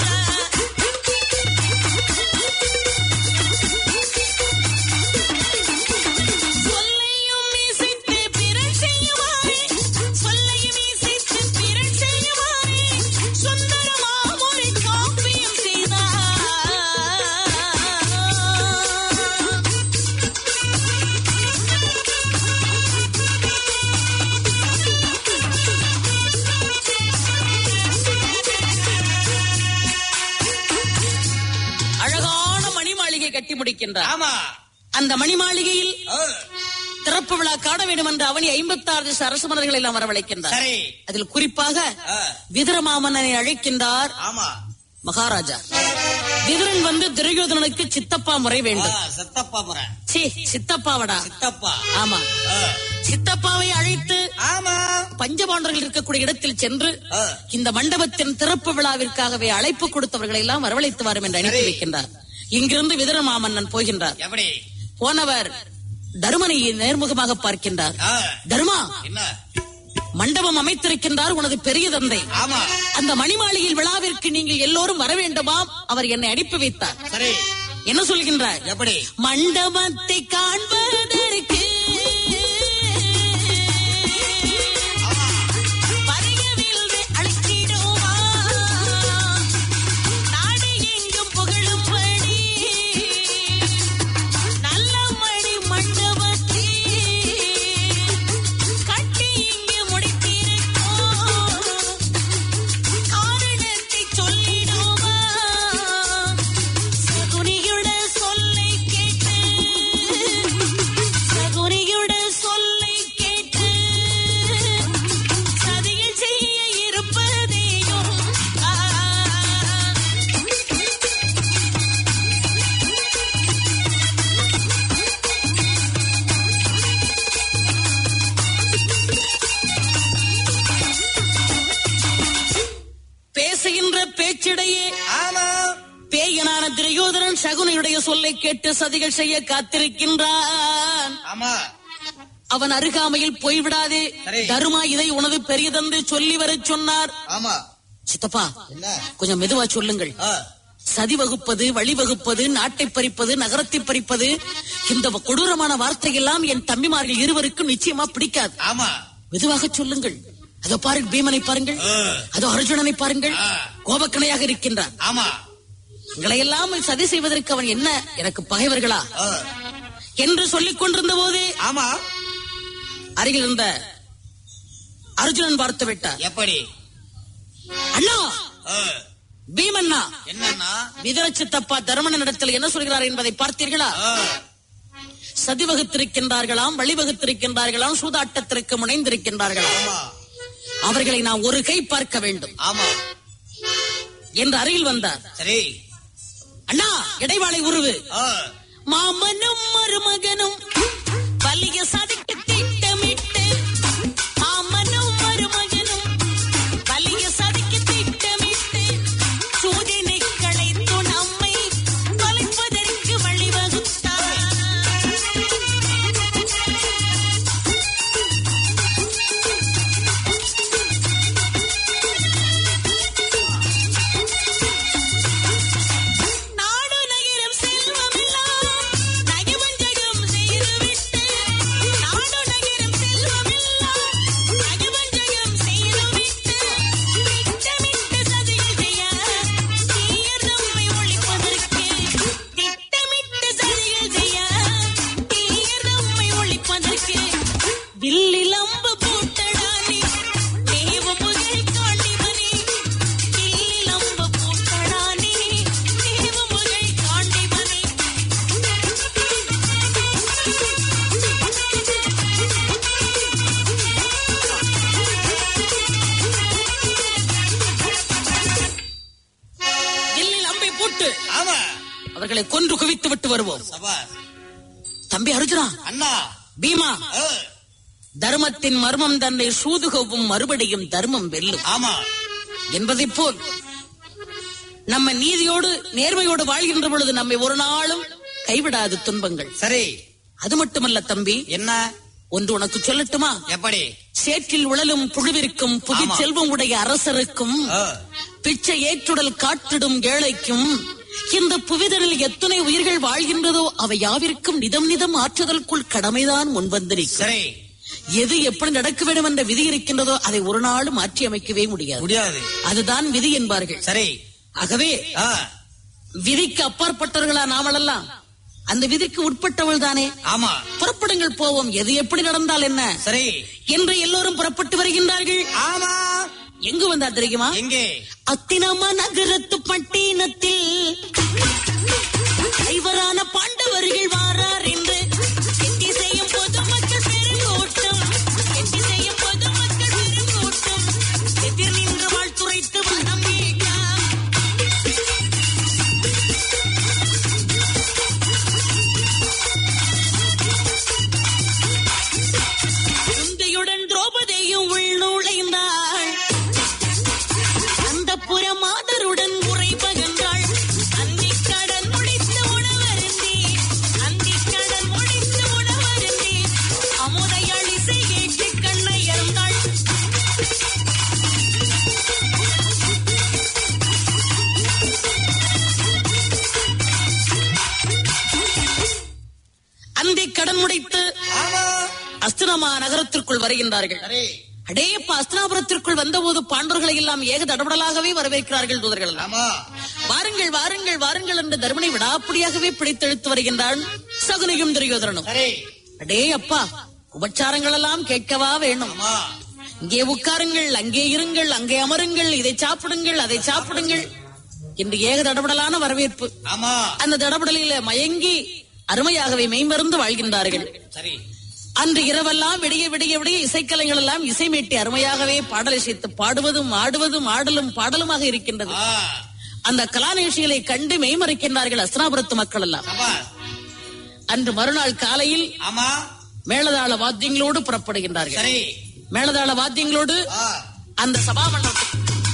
சொல்லையும் இசைத்து பிறன் செய்யுவாரே சொல்லையும் இசைத்து பிறன் செய்யுவாரே சுந்தரமாம் ஒரு காப்பியம் செய்தார் அழகான மணி மாளிகை கட்டி முடிக்கின்றார் ஆமா அந்த மணி மாளிகையில் ஆ. திறப்பு விழா காண வேண்டும் என்று அவனி ஐம்பத்தாறு அரசு மன்னர்களை எல்லாம் வரவழைக்கின்றார் சரி அதில் குறிப்பாக ஆ. விதுரமாமன்னனை அழைக்கின்றார் ஆமா மகாராஜா விதுரன் வந்து துரியோதனனுக்கு சித்தப்பா முறை ஆ, வேண்டும் சித்தப்பா முறை சீ சித்தப்பாவடா சித்தப்பா ஆமா ஆ. சித்தப்பாவை அழைத்து ஆமா பஞ்சபாண்டர்கள் இருக்கக்கூடிய இடத்தில் சென்று ஆ. இந்த மண்டபத்தின் திறப்பு விழாவிற்காகவே அழைப்பு கொடுத்தவர்களை எல்லாம் வரவழைத்து வரும் என்று அனுப்பி சரி. வைக்கின்றார் இங்கிருந்து விதுரமாமன்னன் போகின்றார் எப்படி போனவர் தருமனை நேர்முகமாக பார்க்கின்றார் ஆ. தர்மா என்ன மண்டபம் அமைத்திருக்கின்றார் உனது பெரிய தந்தை ஆமா அந்த மணிமாளிகையில் விழாவிற்கு நீங்கள் எல்லோரும் வர வேண்டுமாம் அவர் என்னை அனுப்பி வைத்தார் சரி என்ன சொல்கின்றார் எப்படி மண்டபத்தை காண்பதற்கு வருகவில்லை அழைத்திடுவா. நாடு எங்கும் புகழும்படி நல்ல மணி மண்டபத்தில் கட்டி இங்கு முடித்திருக்கோம். காரணத்தை சொல்லிடுவா. சகுனியோட சொல்லை கேட்டு சகுனியோட சொல்லை கேட்டு சதியில் செய்ய இருப்பதையும் ஆ. பேசுகின்ற பேச்சிடையே ஆமா பேயனான துரியோதனன் சகுனியுடைய சொல்லை கேட்டு சதிகள் செய்ய காத்திருக்கின்றான் ஆமா அவன் அருகாமையில் போய்விடாதே சரி. தருமா இதை உனது பெரியதந்து சொல்லி வரச் சொன்னார் ஆமா சித்தப்பா என்ன கொஞ்சம் மெதுவா சொல்லுங்கள் ஆ, சதி வகுப்பது வழிவகுப்பது நாட்டை பறிப்பது நகரத்தை பறிப்பது இந்த கொடூரமான வார்த்தையெல்லாம் என் தம்பிமார்கள் இருவருக்கும் நிச்சயமா பிடிக்காது ஆமா மெதுவாக சொல்லுங்கள் அதோ பாருங்கள் பீமனை பாருங்கள் ஆ. அதோ அர்ஜுனனை பாருங்கள் ஆ. கோபக்கணையாக இருக்கின்றான் ஆமா உங்களை எல்லாம் சதி செய்வதற்கு அவன் என்ன எனக்கு பகைவர்களா ஆ, என்று சொல்லிக் கொண்டிருந்த போதே ஆமா அருகில் இருந்த அர்ஜுனன் பார்த்து விட்டார் எப்படி அண்ணா ஆ, பீமண்ணா என்னன்னா விதர சித்தப்பா தர்மனின் இடத்தில் என்ன சொல்கிறார் என்பதை பார்த்தீர்களா ஆ, சதி வகுத்திருக்கின்றார்களாம் வழிவகுத்திருக்கின்றார்களாம் சூதாட்டத்திற்கு முனைந்திருக்கின்றார்களாம் ஆமா அவர்களை நான் ஒரு கை பார்க்க வேண்டும் ஆமா என்று அருகில் வந்தார் சரி அண்ணா இடைவாளை உருவு ஆ, மாமனும் மருமகனும் வலிய சதிக்கு திட்டமிட்டு மாமனும் மருமகனும் வலிய சதிக்கு திட்டமிட்டு சூதினை களைத்து நம்மை தொலைப்பதற்கு வழிவகுத்தார் நாடு நகரம் செல்வமெல்லாம் நயவஞ்சகம் செய்துவிட்டு நாடு நகரம் செல்வமெல்லாம் நயவஞ்சகம் செய்துவிட்டு திட்டமிட்டு சதிகள் செய்ய தீயர் நம்மை ஒழிப்பதற்கு திட்டமிட்டு சதிகள் செய்ய தீயர் நம்மை ஒழிப்பதற்கு வில்லில் அம்பு போட்டடானே தேவ புகழ் காண்டிமனே வில்லில் அம்பு போட்டடானே தேவ புகழ் காண்டிமனே வில்லில் அம்பை போட்டு ஆமா அவர்களை கொன்று குவித்து விட்டு வருவோம் சபா தம்பி அர்ஜுனா அண்ணா பீமா ஆ, தர்மத்தின் மர்மம் தன்னை சூதுகவும் மறுபடியும் தர்மம் வெல்லும் ஆமா என்பதைப் போல் நம்ம நீதியோடு நேர்மையோடு வாழ்கின்ற பொழுது நம்மை ஒரு நாளும் கைவிடாது துன்பங்கள் சரி அது மட்டுமல்ல தம்பி என்ன ஒன்று உனக்கு சொல்லட்டுமா எப்படி சேற்றில் உழலும் புழுவிற்கும் புதி ஆமா. செல்வம் உடைய அரசருக்கும் ஆ, பிச்சை ஏற்றுடல் காட்டிடும் ஏழைக்கும் இந்த புவிதனில் எத்தனை உயிர்கள் வாழ்கின்றதோ அவை யாவிற்கும் நிதம் நிதம் ஆற்றுதலுக்குள் கடமைதான் முன்வந்திருக்கும் சரி எது எப்படி நடக்க வேண்டும் என்ற விதி இருக்கின்றதோ அதை ஒரு நாளும் மாற்றி அமைக்கவே முடியாது முடியாது அதுதான் விதி என்பார்கள் சரி ஆகவே ஆ, விதிக்கு அப்பாற்பட்டவர்களா நாமளெல்லாம் அந்த விதிக்கு உட்பட்டவள் தானே ஆமா புறப்படுங்கள் போவோம் எது எப்படி நடந்தால் என்ன சரி என்று எல்லோரும் புறப்பட்டு வருகின்றார்கள் ஆமா எங்கு வந்தார் தெரியுமா எங்கே அத்தினம நகரத்து பட்டினத்தில் ஐவரான பாண்டவர்கள் வாரார் என்று எட்டி செய்யும் பொதுமக்கள் பெருங்கூட்டம் எட்டி செய்யும் பொதுமக்கள் பெருங்கூட்டம் எதிர் நின்று வாழ்த்துரைத்து வனம் மீட்காம் குந்தையுடன் திரௌபதியும் உள் நுழைந்தாள் அந்த புறமாதருடன் உரை பகன்றாள் அந்திக் கடன் முடித்த உணவருந்தி அந்திக் கடன் கண் முடித்து ஆமா அஸ்தினமா நகரத்திற்குள் வருகின்றார்கள் சரி அடேப்பா அஸ்தினாபுரத்திற்குள் வந்தபோது பாண்டவர்களை எல்லாம் ஏக தடபடலாகவே வரவேற்கிறார்கள் தூதர்கள் எல்லாம் ஆமா வாருங்கள் வாருங்கள் வாருங்கள் என்று தர்மனை விடாப்படியாகவே பிடித்தெழுத்து வருகின்றான் சகுனியும் துரியோதரனும் சரி அடே அப்பா உபச்சாரங்கள் எல்லாம் கேட்கவா வேணும் ஆமா இங்கே உட்காருங்கள் அங்கே இருங்கள் அங்கே அமருங்கள் இதை சாப்பிடுங்கள் அதை சாப்பிடுங்கள் என்று ஏக தடபடலான வரவேற்பு ஆமா அந்த தடபடலில மயங்கி அருமையாகவே மெய்மருந்து வாழ்கின்றார்கள் சரி அன்று இரவெல்லாம் விடிய விடிய விடிய இசைக்கலைகள் எல்லாம் இசை மீட்டி அருமையாகவே பாடலை சேர்த்து பாடுவதும் ஆடுவதும் ஆடலும் பாடலுமாக இருக்கின்றது ஆ அந்த கலா நிகழ்ச்சிகளை கண்டு மெய்மறைக்கின்றார்கள் அஸ்தினாபுரத்து மக்கள் எல்லாம் சபா அன்று மறுநாள் காலையில் ஆமா மேளதாள வாத்தியங்களோடு புறப்படுகின்றார்கள் சரி மேளதாள வாத்தியங்களோடு ஆ அந்த சபாமண்டபத்தில்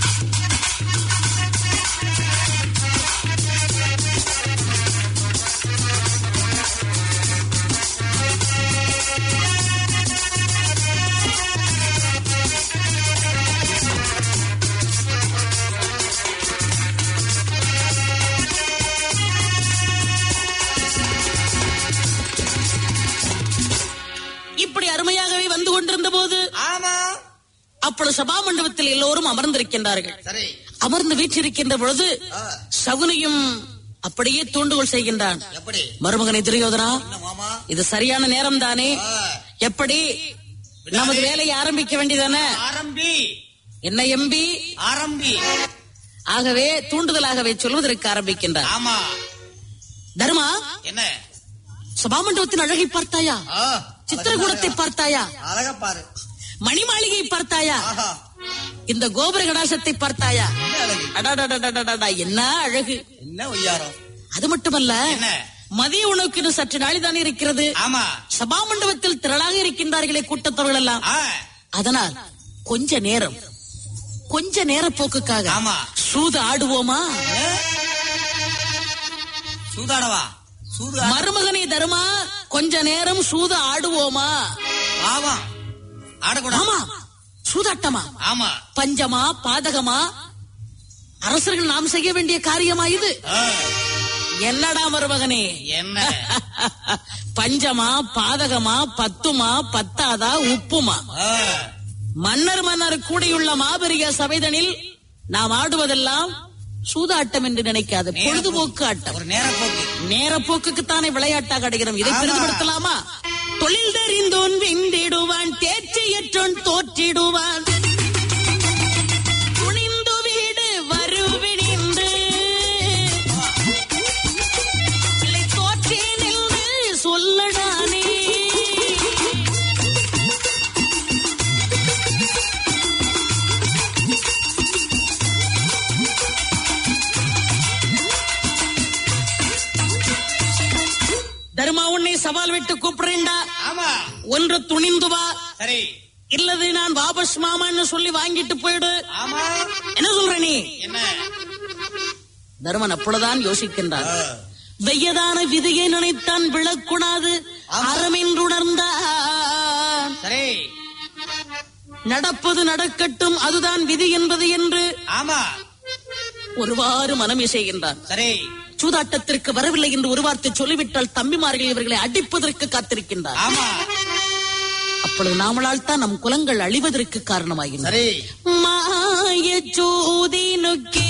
இப்படி அருமையாகவே வந்து கொண்டிருந்த போது ஆமா அப்பொழுது சபா மண்டபத்தில் எல்லோரும் அமர்ந்திருக்கின்றார்கள் சரி அமர்ந்து வீற்றிருக்கின்ற பொழுது ஆ சகுனியும் அப்படியே தூண்டுகோல் செய்கின்றான் எப்படி மருமகனை துரியோதனா என்ன மாமா இது சரியான நேரம் தானே ஆ எப்படி நமது வேலையை ஆரம்பிக்க வேண்டியதானே ஆரம்பி என்ன எம்பி ஆரம்பி ஆகவே தூண்டுதலாகவே சொல்வதற்கு ஆரம்பிக்கின்றார் ஆமா தர்மா என்ன சபாமண்டபத்தின் அழகை பார்த்தாயா ஆ சித்திரகூடத்தை பார்த்தாயா அழகா பாரு மணி மாளிகையை பார்த்தாயா ஆஹா இந்த கோபுர கடாசத்தை பார்த்தாயா என்ன அழகு அடடடடடடடா, என்ன அழகு என்ன ஒய்யாரம் அது மட்டுமல்ல என்ன மதிய உணவுக்கு இன்னும் சற்று நாளிதானே இருக்கிறது ஆமா சபா மண்டபத்தில் திரளாக இருக்கின்றார்களே கூட்டத்தவர்கள் எல்லாம் ஆ அதனால் கொஞ்ச நேரம் கொஞ்ச நேர போக்குக்காக ஆமா சூது ஆடுவோமா ஏ? சூதாடவா சூது மருமகனை தருமா கொஞ்ச நேரம் சூது ஆடுவோமா ஆமா ஆடக்கூடாது ஆமா சூதாட்டமா ஆமா பஞ்சமா பாதகமா அரசர்கள் நாம் செய்ய வேண்டிய காரியமா இது ஆ, என்னடா மருமகனே என்ன பஞ்சமா பாதகமா பத்துமா பத்தாதா உப்புமா ஆ, மன்னர் மன்னர் கூடியுள்ள மாபெரிய சபைதனில் நாம் ஆடுவதெல்லாம் சூதாட்டம் என்று நினைக்காது பொழுதுபோக்கு ஆட்டம் ஒரு நேரப்போக்கு நேரப்போக்குக்குத்தானே விளையாட்டாக அடைகிறோம் இதை ஆமா. பெரிதுபடுத்தலாமா தொழில் தெரிந்தோன் வெந்திடுவான் தேர்ச்சியற்றோன் தோற்றிடுவான் துணிந்து வீடு வருவிடிந்து இல்லை தோற்றேன் என்று சொல்லடானே தர்மா உன்னை சவால் விட்டு கூப்பிடுறேன்டா ஆமா ஒன்று துணிந்து வா சரி இல்லது நான் வாபஸ் மாமான்னு சொல்லி வாங்கிட்டு போயிடு ஆமா என்ன சொல்ற நீ என்ன தர்மன் அப்பொழுதுதான் யோசிக்கின்றான் ஆ, வெய்யதான விதியை நினைத்தான் விழக்கூடாது ஆமா. அறமென்றுணர்ந்தான் சரி நடப்பது நடக்கட்டும் அதுதான் விதி என்பது என்று ஆமா ஒருவாறு மனம் இசைகின்றான் சரி சூதாட்டத்திற்கு வரவில்லை என்று ஒரு வார்த்தை சொல்லிவிட்டால் தம்பிமார்கள் இவர்களை அடிப்பதற்கு காத்திருக்கின்றார் ஆமா அப்பொழுது நாமளால் தான் நம் குலங்கள் அழிவதற்கு காரணமாகின்றன சரி மாய சூதினுக்கே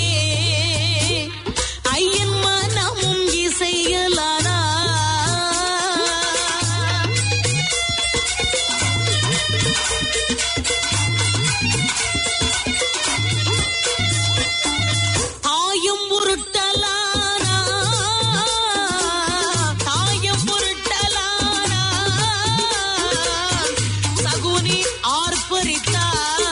ஐயன் மனமும் இசையலானா தாயும் உருட்டலானா தாயும் உருட்டலானா சகுனி ஆர்ப்பரித்தார்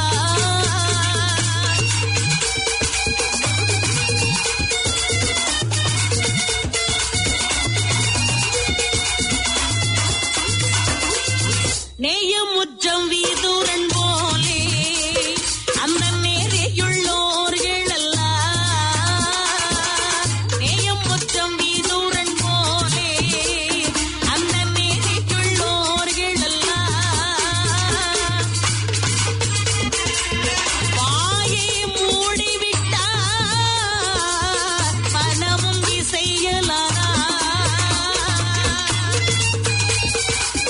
நேயமுற்றம் வீதுரன் போலே அந்த நேரையுள்ளோர்கள் எல்லாம் நேயமுற்றம் வீதுரன் போலே அந்த நேரையுள்ளோர்கள் எல்லாம் வாயை மூடிவிட்டார் மனமும் இசையலானா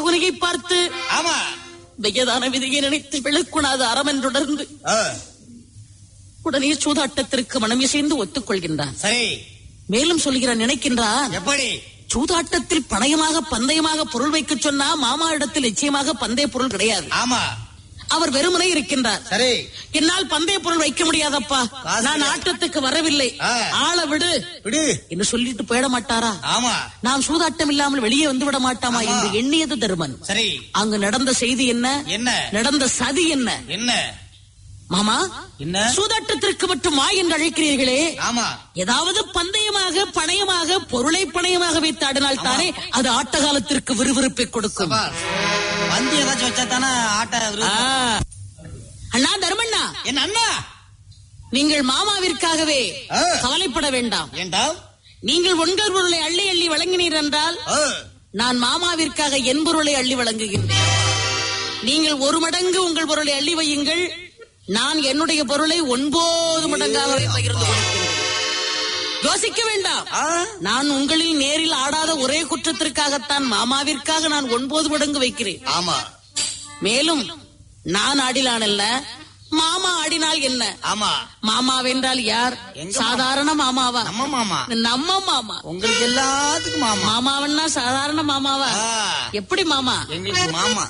சகுனியை பார்த்து ஆமா வெய்யதான விதியை நினைத்து விழுக்குணாது அறம் என்றுடர்ந்து ஆ, உடனே சூதாட்டத்திற்கு மனம் இசைந்து ஒத்துக்கொள்கின்றான் சரி மேலும் சொல்கிறான் நினைக்கின்றான் எப்படி சூதாட்டத்தில் பணயமாக பந்தயமாக பொருள் வைக்க சொன்னா மாமா இடத்தில் நிச்சயமாக பந்தய பொருள் கிடையாது ஆமா அவர் வெறுமனே இருக்கின்றார் சரி என்னால் பந்தய பொருள் வைக்க முடியாதப்பா காசு நான் இல்லையா? ஆட்டத்துக்கு வரவில்லை ஆ. ஆளை விடு விடு என்று சொல்லிட்டு போயிட மாட்டாரா ஆமா நாம் சூதாட்டம் இல்லாமல் வெளியே வந்து விட மாட்டாமா ஆமா. என்று எண்ணியது தருமன் சரி அங்கு நடந்த செய்தி என்ன என்ன நடந்த சதி என்ன என்ன மாமா என்ன சூதாட்டத்திற்கு மட்டும் வா என்று அழைக்கிறீர்களே ஆமா ஏதாவது பந்தயமாக பணயமாக பொருளை பணயமாக வைத்து ஆடினால் தானே அது ஆட்ட காலத்திற்கு விறுவிறுப்பை கொடுக்கும் சபாஸ். பந்து ஏதாச்சும் வச்சா தானே ஆட்ட ஆ. விருப்பம். அண்ணா தர்மண்ணா என்ன அண்ணா நீங்கள் மாமாவிற்காகவே ஆ. கவலைப்பட வேண்டாம் ஏண்டா நீங்கள் உங்கள் பொருளை அள்ளி அள்ளி வழங்கினீர் என்றால் ஆ, நான் மாமாவிற்காக என் பொருளை அள்ளி வழங்குகின்றேன் நீங்கள் ஒரு மடங்கு உங்கள் பொருளை அள்ளி வையுங்கள் நான் என்னுடைய பொருளை ஒன்பது மடங்காக பகிர்ந்து கொடுக்கின்றேன் யோசிக்க வேண்டாம் ஆ, நான் உங்களில் நேரில் ஆடாத ஒரே குற்றத்திற்காகத்தான் மாமாவிற்காக நான் ஒன்பது மடங்கு வைக்கிறேன் ஆமா மேலும் நான் ஆடினான் அல்ல மாமா ஆடினால் என்ன ஆமா மாமா வென்றால் யார் எங்க சாதாரண மாமாவா நம்ம மாமா நம்ம மாமா உங்களுக்கு எல்லாத்துக்கும் மாமா மாமாவன்னா சாதாரண மாமாவா ஆ, எப்படி மாமா எங்களுக்கு மாமா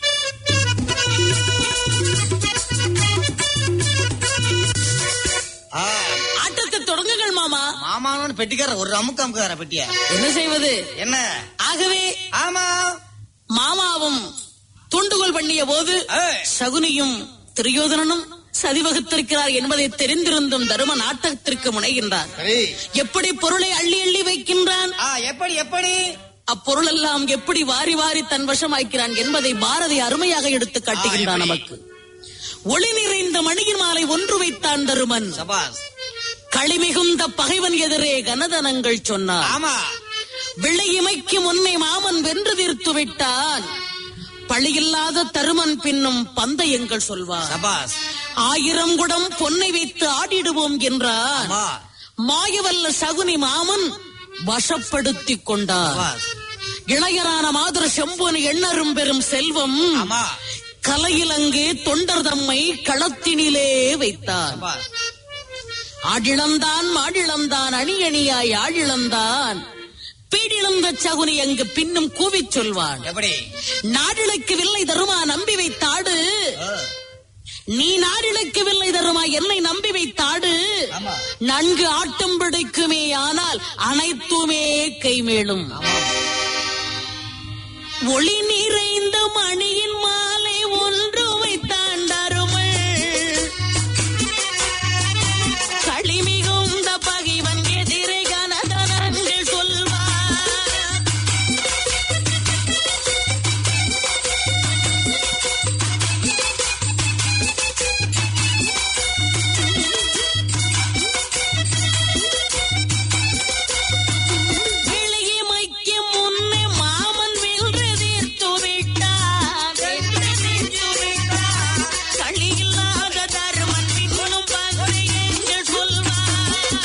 ஆ, ஆட்டத்தை தொடங்குங்கள் மாமா மாமான்னு பெட்டிக்கார ஒரு அமுக்கு அமுக்கார பெட்டிய என்ன செய்வது என்ன ஆகவே ஆமா மாமாவும் தூண்டுகோல் பண்ணிய போது ஏய். சகுனியும் துரியோதனனும் சதி வகுத்திருக்கிறார் என்பதை தெரிந்திருந்தும் தரும நாட்டகத்திற்கு முனைகின்றார் சரி எப்படி பொருளை அள்ளி அள்ளி வைக்கின்றான் ஆ எப்படி எப்படி அப்பொருள் எல்லாம் எப்படி வாரி வாரி தன் வசமாக்கிறான் என்பதை பாரதி அருமையாக எடுத்து காட்டுகின்றான் ஆ, எப்படி? நமக்கு ஒளி நிறைந்த மணியின் மாலை ஒன்று வைத்தான் தருமன் சபாஸ் களிமிகுந்த பகைவன் எதிரே கனதனங்கள் சொன்னார் ஆமா வெள்ளை இமைக்கு முன்னை மாமன் வென்று தீர்த்து விட்டான் பழியில்லாத தருமன் பின்னும் பந்தயங்கள் சொல்வார் சபாஸ் ஆயிரம் குடம் பொன்னை வைத்து ஆடிடுவோம் என்றார் ஆமா மாயவல்ல சகுனி மாமன் வசப்படுத்திக் கொண்டார் சபாஸ் இளையரான மாதுர செம்பொன் எண்ணரும் பெரும் செல்வம் ஆமா கலையிலங்கு தொண்டர் தம்மை களத்தினிலே வைத்தார் சபாஸ் ஆடிளந்தான் மாடிளந்தான் அணி அணியாய் ஆடிளந்தான் பீடிழந்த சகுனி அங்கு பின்னும் கூவிச் சொல்வான் எப்படி நாடிழைக்கு வில்லை தருமா நம்பி வைத்தாடு ஆ, நீ நாடிழைக்கு வில்லை தருமா என்னை நம்பி வைத்தாடு ஆமா. நன்கு ஆட்டம் பிடிக்குமே ஆனால் அனைத்துமே கைமேலும் ஒளி நிறைந்த மணியின் மாலை ஒன்று வைத்தான் தருமல் களிமிகுந்த பகைவன் எதிரே கனதனங்கள் சொல்வார் விளையை மைக்க முன்னே மாமன் வென்று தீர்த்து விட்டார் வென்று தீர்த்து விட்டார் களி இல்லாத தருமன் பின்னும் பகை என்று சொல்வார்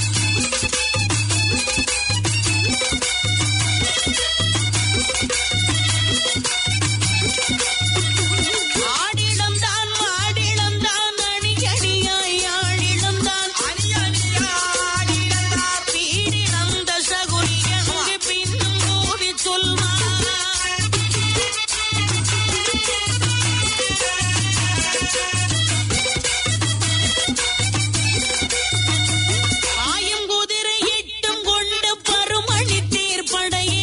ஆடிடம்தான் மாடிடம்தான் அணி அணியாய் ஆடிடம்தான் அணி அணியாய் பீடிடந்த சகுனி அங்கு பின்னும் கூவி சொல்வார் ஆயும் குதிரை எட்டும் கொண்டு பருமணி தேர்ப்படையே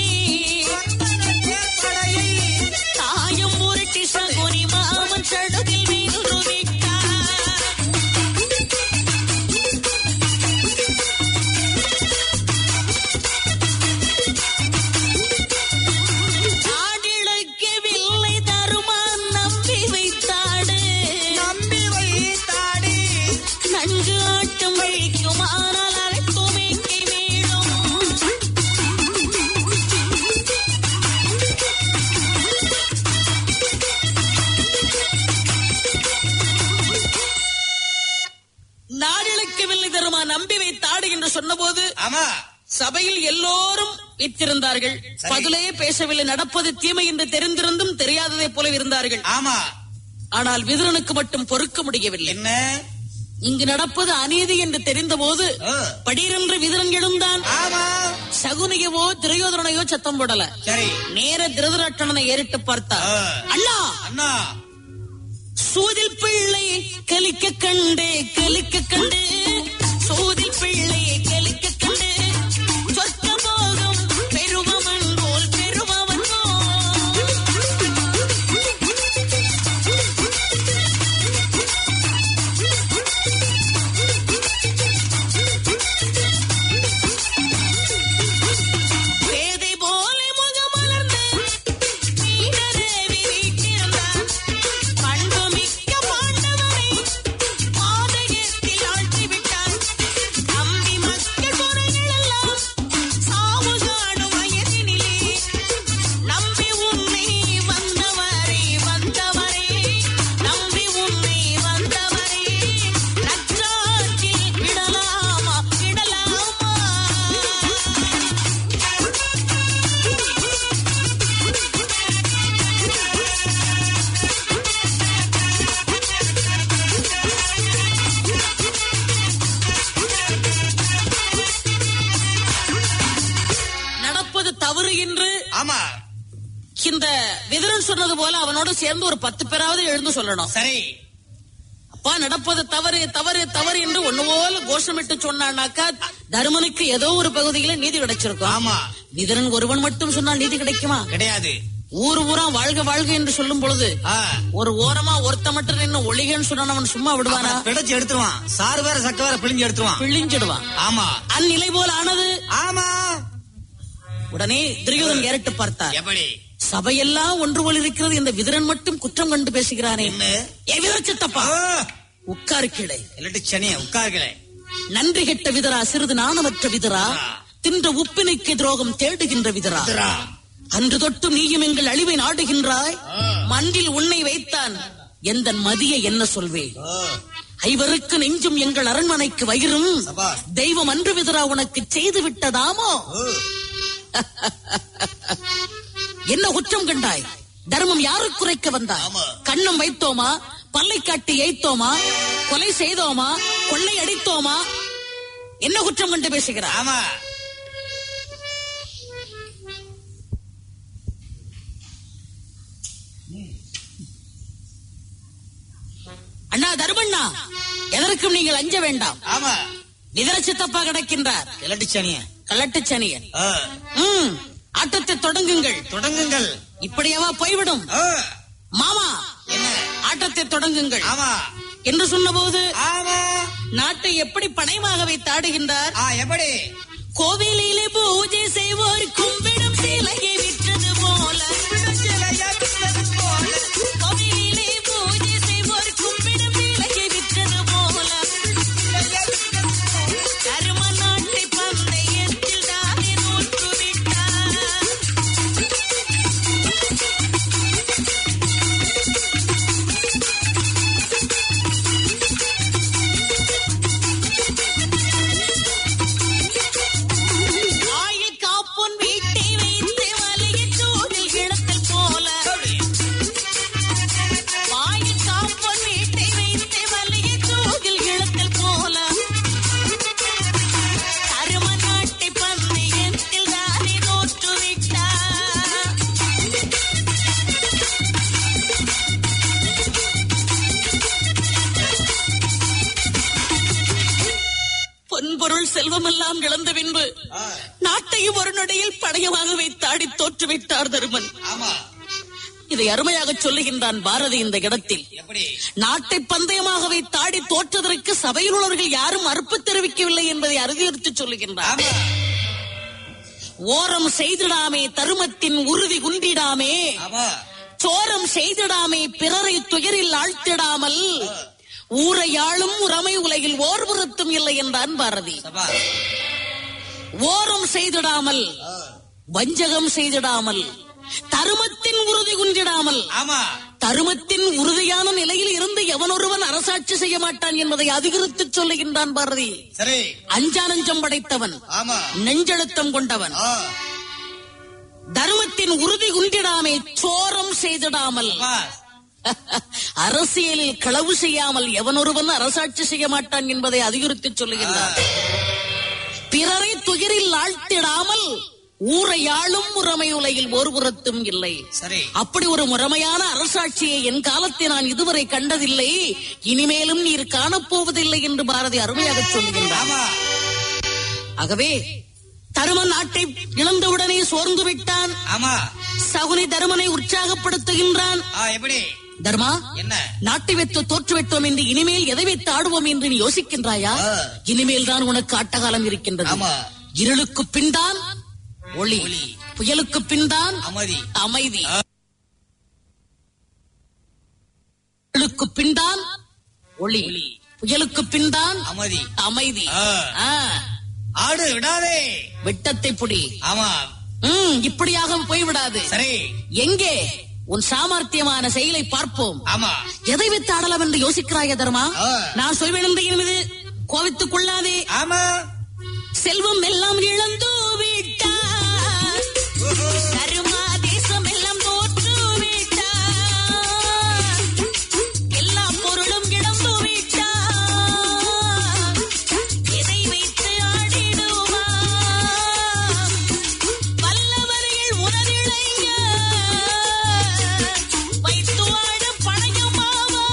தாயும் உருட்டி சகுனி மாமன் சடுதில் வீழ்ந்து விட்டார் ஆடிழக்கவில்லை தருமான் நம்பி வைத்தாடு நம்பி வைத்தாடு நன்கு ஆட்டம் வைக்குமானால் அழைத்துமே வீழும் நாடிழக்கவில்லை தருமா நம்பி வைத்தாடு என்று சொன்னபோது ஆமா சபையில் எல்லோரும் வீற்றிருந்தார்கள் பதிலே பேசவில்லை நடப்பது தீமை என்று தெரிந்திருந்தும் தெரியாததை போல இருந்தார்கள் ஆமா ஆனால் விதுரனுக்கு மட்டும் பொறுக்க முடியவில்லை என்ன இங்கு நடப்பது அநீதி என்று தெரிந்தபோது ஆ. படீரென்று விதுரன் எழுந்தான் ஆமா சகுனியவோ துரியோதரனையோ சத்தம் போடல சரி நேர திருதராட்டணனை ஏறிட்டு பார்த்தார் ஆ. அண்ணா அண்ணா சூதில் பிள்ளை கலிக்க கண்டு கலிக்க கண்டு சூதில் பிள்ளை கலிக்க கண்டு சொர்க்க போகும் பெருமவன் போல் பெருமவன் போல் பேதை போல முகமலர்ந்து நீடரே விரித்திருந்தான். பண்புமிக்க பாண்டவரை பாதகத்தில் ஆழ்த்திவிட்டான். தம்பி மக்கள் குறைகளெல்லாம் சாவு காணும் வயதினிலே. நம்பி உன்னை வந்தவரே, வந்தவரே, நம்பி உன்னை வந்தவரே, நற்றாற்றில் விடலாமா, விடலாமா? நடப்பது தவறு என்று ஆமா இந்த விதுரன் சொன்னது போல அவனோட சேர்ந்து ஒரு பத்து பேராவது எழுந்து சொல்லணும் சரி அப்பா நடப்பது தவறு தவறு தவறு என்று ஒண்ணு போல கோஷமிட்டு சொன்னானாக்கா தருமனுக்கு ஏதோ ஒரு பகுதியில நீதி கிடைச்சிருக்கும் ஆமா விதுரன் ஒருவன் மட்டும் சொன்னால் நீதி கிடைக்குமா கிடையாது ஊர் ஊரா வாழ்க வாழ்க என்று சொல்லும் பொழுது ஆ. ஒரு ஓரமா ஒருத்த மட்டும் நின்னு ஒளிகன்னு சொன்னா அவன் சும்மா விடுவானா அவனை பிடைச்சு எடுத்துருவான் சாறு வேற சக்க வேற பிழிஞ்சு எடுத்துருவான் பிழிஞ்சிடுவான் ஆமா அந்நிலை போல ஆனது ஆமா உடனே துரியோதன் ஏறிட்டு பார்த்தார் எப்படி சபையெல்லாம் ஒன்று போல் இருக்கிறது இந்த விதுரன் மட்டும் குற்றம் கண்டு பேசுகிறானே என்ன ஏ விதரச்சித்தப்பா ஆ, உட்காரு கீழே இல்லாட்டி சனிய உட்கார்களே நன்றி கெட்ட விதரா சிறிது நாணமற்ற விதரா தின்ற உப்பினைக்கு துரோகம் தேடுகின்ற விதரா அன்று தொட்டு நீயும் எங்கள் அழிவை நாடுகின்றாய் மன்றில் உன்னை வைத்தான் எந்த மதியை என்ன சொல்வே ஐவருக்கு நெஞ்சும் எங்கள் அரண்மனைக்கு வயிறும் சபாஷ். தெய்வம் அன்று விதரா உனக்கு செய்து விட்டதாமோ என்ன குற்றம் கண்டாய் தர்மம் யாருக்கு குறைக்க வந்தாய் ஆமா. கண்ணம் வைத்தோமா பல்லை காட்டி ஏய்த்தோமா கொலை செய்தோமா கொள்ளை அடித்தோமா என்ன குற்றம் கண்டு பேசுகிறார் ஆமா அண்ணா தர்மண்ணா எதற்கும் நீங்கள் அஞ்ச வேண்டாம் ஆமா நிதர சித்தப்பா கிடக்கின்றார் இல்லாட்டி சனிய கள்ளட்டு சனியன் ஆ, ம் ஆட்டத்தை தொடங்குங்கள் தொடங்குங்கள் இப்படியாவா போய்விடும் ஆ, மாமா என்ன ஆட்டத்தை தொடங்குங்கள் ஆமா என்று சொன்னபோது ஆமா நாட்டை எப்படி பணையமாக வைத்தாடுகின்றார் ஆ எப்படி கோவிலிலே பூஜை செய்வோர் கும்பிடும் சிலையை விற்றது போல கோவிலிலே பூஜை செய்வோர் கும்பிடும் சிலையை விற்றது போல கரும நாட்டை பந்தயத்தில் தானே நூற்று விட்டார் ஆயில் காப்போன் வீட்டை வைத்து வலியின் சூடில் கிடத்தல் போல வாயில் காப்போன் வீட்டை வைத்து வலியின் சூடில் கிடத்தல் போல கரும நாட்டை பந்தயத்தில் தானே தோற்று விட்டார் பொன்பொருள் செல்வமெல்லாம் இழந்த பின்பு நாட்டையும் ஒரு நொடியில் படையமாக வைத்தாடி தோற்றுவிட்டார் தருமன் ஆமா இதை அருமையாக சொல்லுகின்றான் பாரதி இந்த இடத்தில் எப்படி நாட்டை பந்தயமாக வைத்தாடி தோற்றதற்கு சபையில் உள்ளவர்கள் யாரும் மறுப்பு தெரிவிக்கவில்லை என்பதை அறுதியெடுத்து சொல்லுகின்றார் ஆமா ஓரம் செய்திடாமே தருமத்தின் உறுதி குன்றிடாமே ஆமா சோரம் செய்திடாமே பிறரை துயரில் ஆழ்த்திடாமல் ஊரை ஆளும் உறமை உலகில் ஓர்புறத்தும் இல்லை என்றான் பாரதி சபா ஓரம் செய்திடாமல் வஞ்சகம் செய்திடாமல் தருமத்தின் உறுதி குன்றிடாமல் ஆமா தருமத்தின் உறுதியான நிலையில் இருந்து எவனொருவன் அரசாட்சி செய்ய மாட்டான் என்பதை அதிகரித்து சொல்லுகின்றான் பாரதி சரி அஞ்சானஞ்சம் படைத்தவன் ஆமா நெஞ்செழுத்தம் கொண்டவன் ஆ, தர்மத்தின் உறுதி குண்டிடாமே சோரம் செய்திடாமல் அப்பா, அரசியலில் களவு செய்யாமல் எவனொருவன் அரசாட்சி செய்ய மாட்டான் என்பதை அதிகரித்து சொல்லுகின்றார் பிறரை துயரில் ஆழ்த்திடாமல் ஊரை ஆளும் முறைமை உலகில் ஒரு புறத்தும் இல்லை சரி அப்படி ஒரு முறைமையான அரசாட்சியை என் காலத்தை நான் இதுவரை கண்டதில்லை இனிமேலும் நீர் காணப்போவதில்லை என்று பாரதி அருமையாக சொல்லுகின்றார் ஆமா ஆகவே தருமன் நாட்டை இழந்தவுடனே சோர்ந்து விட்டான் ஆமா சகுனி தருமனை உற்சாகப்படுத்துகின்றான் ஆ எப்படி தர்மா என்ன நாட்டை வைத்து தோற்றுவிட்டோம் என்று இனிமேல் எதை வைத்து ஆடுவோம் என்று நீ யோசிக்கின்றாயா ஆ. இனிமேல் தான் உனக்கு ஆட்டகாலம் இருக்கின்றது ஆமா. இருளுக்கு பின்தான் ஒளி ஒளி. புயலுக்கு பின்தான் அமைதி அமைதி இருளுக்கு பின்தான் ஒளி புயலுக்கு பின்தான் அமைதி அமைதி ஆ. ஆ, ஆடு விடாதே வெட்டத்தை புடி ஆமா ம் இப்படியாக போய்விடாது சரி எங்கே உன் சாமர்த்தியமான செயலை பார்ப்போம் ஆமா எதை வைத்து ஆடலாம் என்று யோசிக்கிறாய தர்மா ஆ. நான் சொல்வேன் என்று கோவித்துக் கொள்ளாதே ஆமா செல்வம் எல்லாம் இழந்து விட்டார் தருமா தேசம் எல்லாம் தோற்று விட்டார் எல்லா பொருளும் இழந்து விட்டார் எதை வைத்து ஆடிடுவார் வல்லவர்கள் உனதிழைய வைத்து ஆட பழையமாவா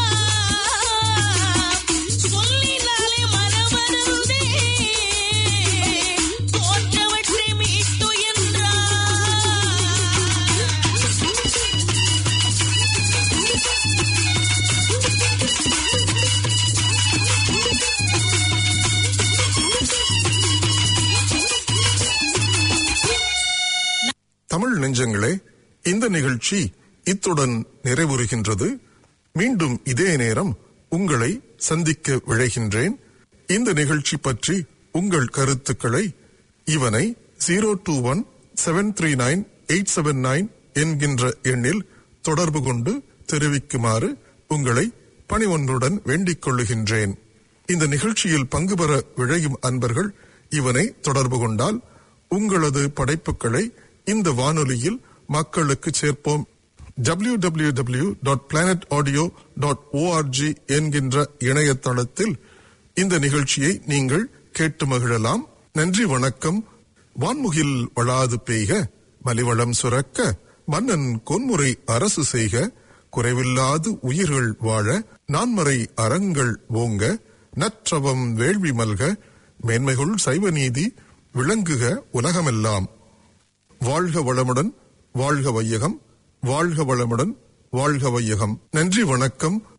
சொல்லினாலே மனமருந்தே தோற்றவற்றை மீட்டு என்றார் தமிழ் நெஞ்சங்களே இந்த நிகழ்ச்சி இத்துடன் நிறைவுறுகின்றது மீண்டும் இதே நேரம் உங்களை சந்திக்க விழைகின்றேன் இந்த நிகழ்ச்சி பற்றி உங்கள் கருத்துக்களை இவனை zero two one seven three nine eight seven nine என்கின்ற எண்ணில் தொடர்பு கொண்டு தெரிவிக்குமாறு உங்களை பணிவொன்றுடன் வேண்டிக் கொள்ளுகின்றேன் இந்த நிகழ்ச்சியில் பங்கு பெற விழையும் அன்பர்கள் இவனை தொடர்பு கொண்டால் உங்களது படைப்புகளை இந்த வானொலியில் மக்களுக்கு சேர்ப்போம் W W W dot planet audio dot ORG என்கின்ற இணையதளத்தில் இந்த நிகழ்ச்சியை நீங்கள் கேட்டு மகிழலாம் நன்றி வணக்கம் வான்முகில் வளாது பெய்க மலிவளம் சுரக்க மன்னன் கொன்முறை அரசு செய்க குறைவில்லாது உயிர்கள் வாழ நான்மறை அறங்கள் ஓங்க நற்றவம் வேள்வி மல்க மேன்மைகுள் சைவ நீதி விளங்குக உலகமெல்லாம் வாழ்க வளமுடன் வாழ்க வையகம் வாழ்க வளமுடன் வாழ்க வையகம் நன்றி வணக்கம்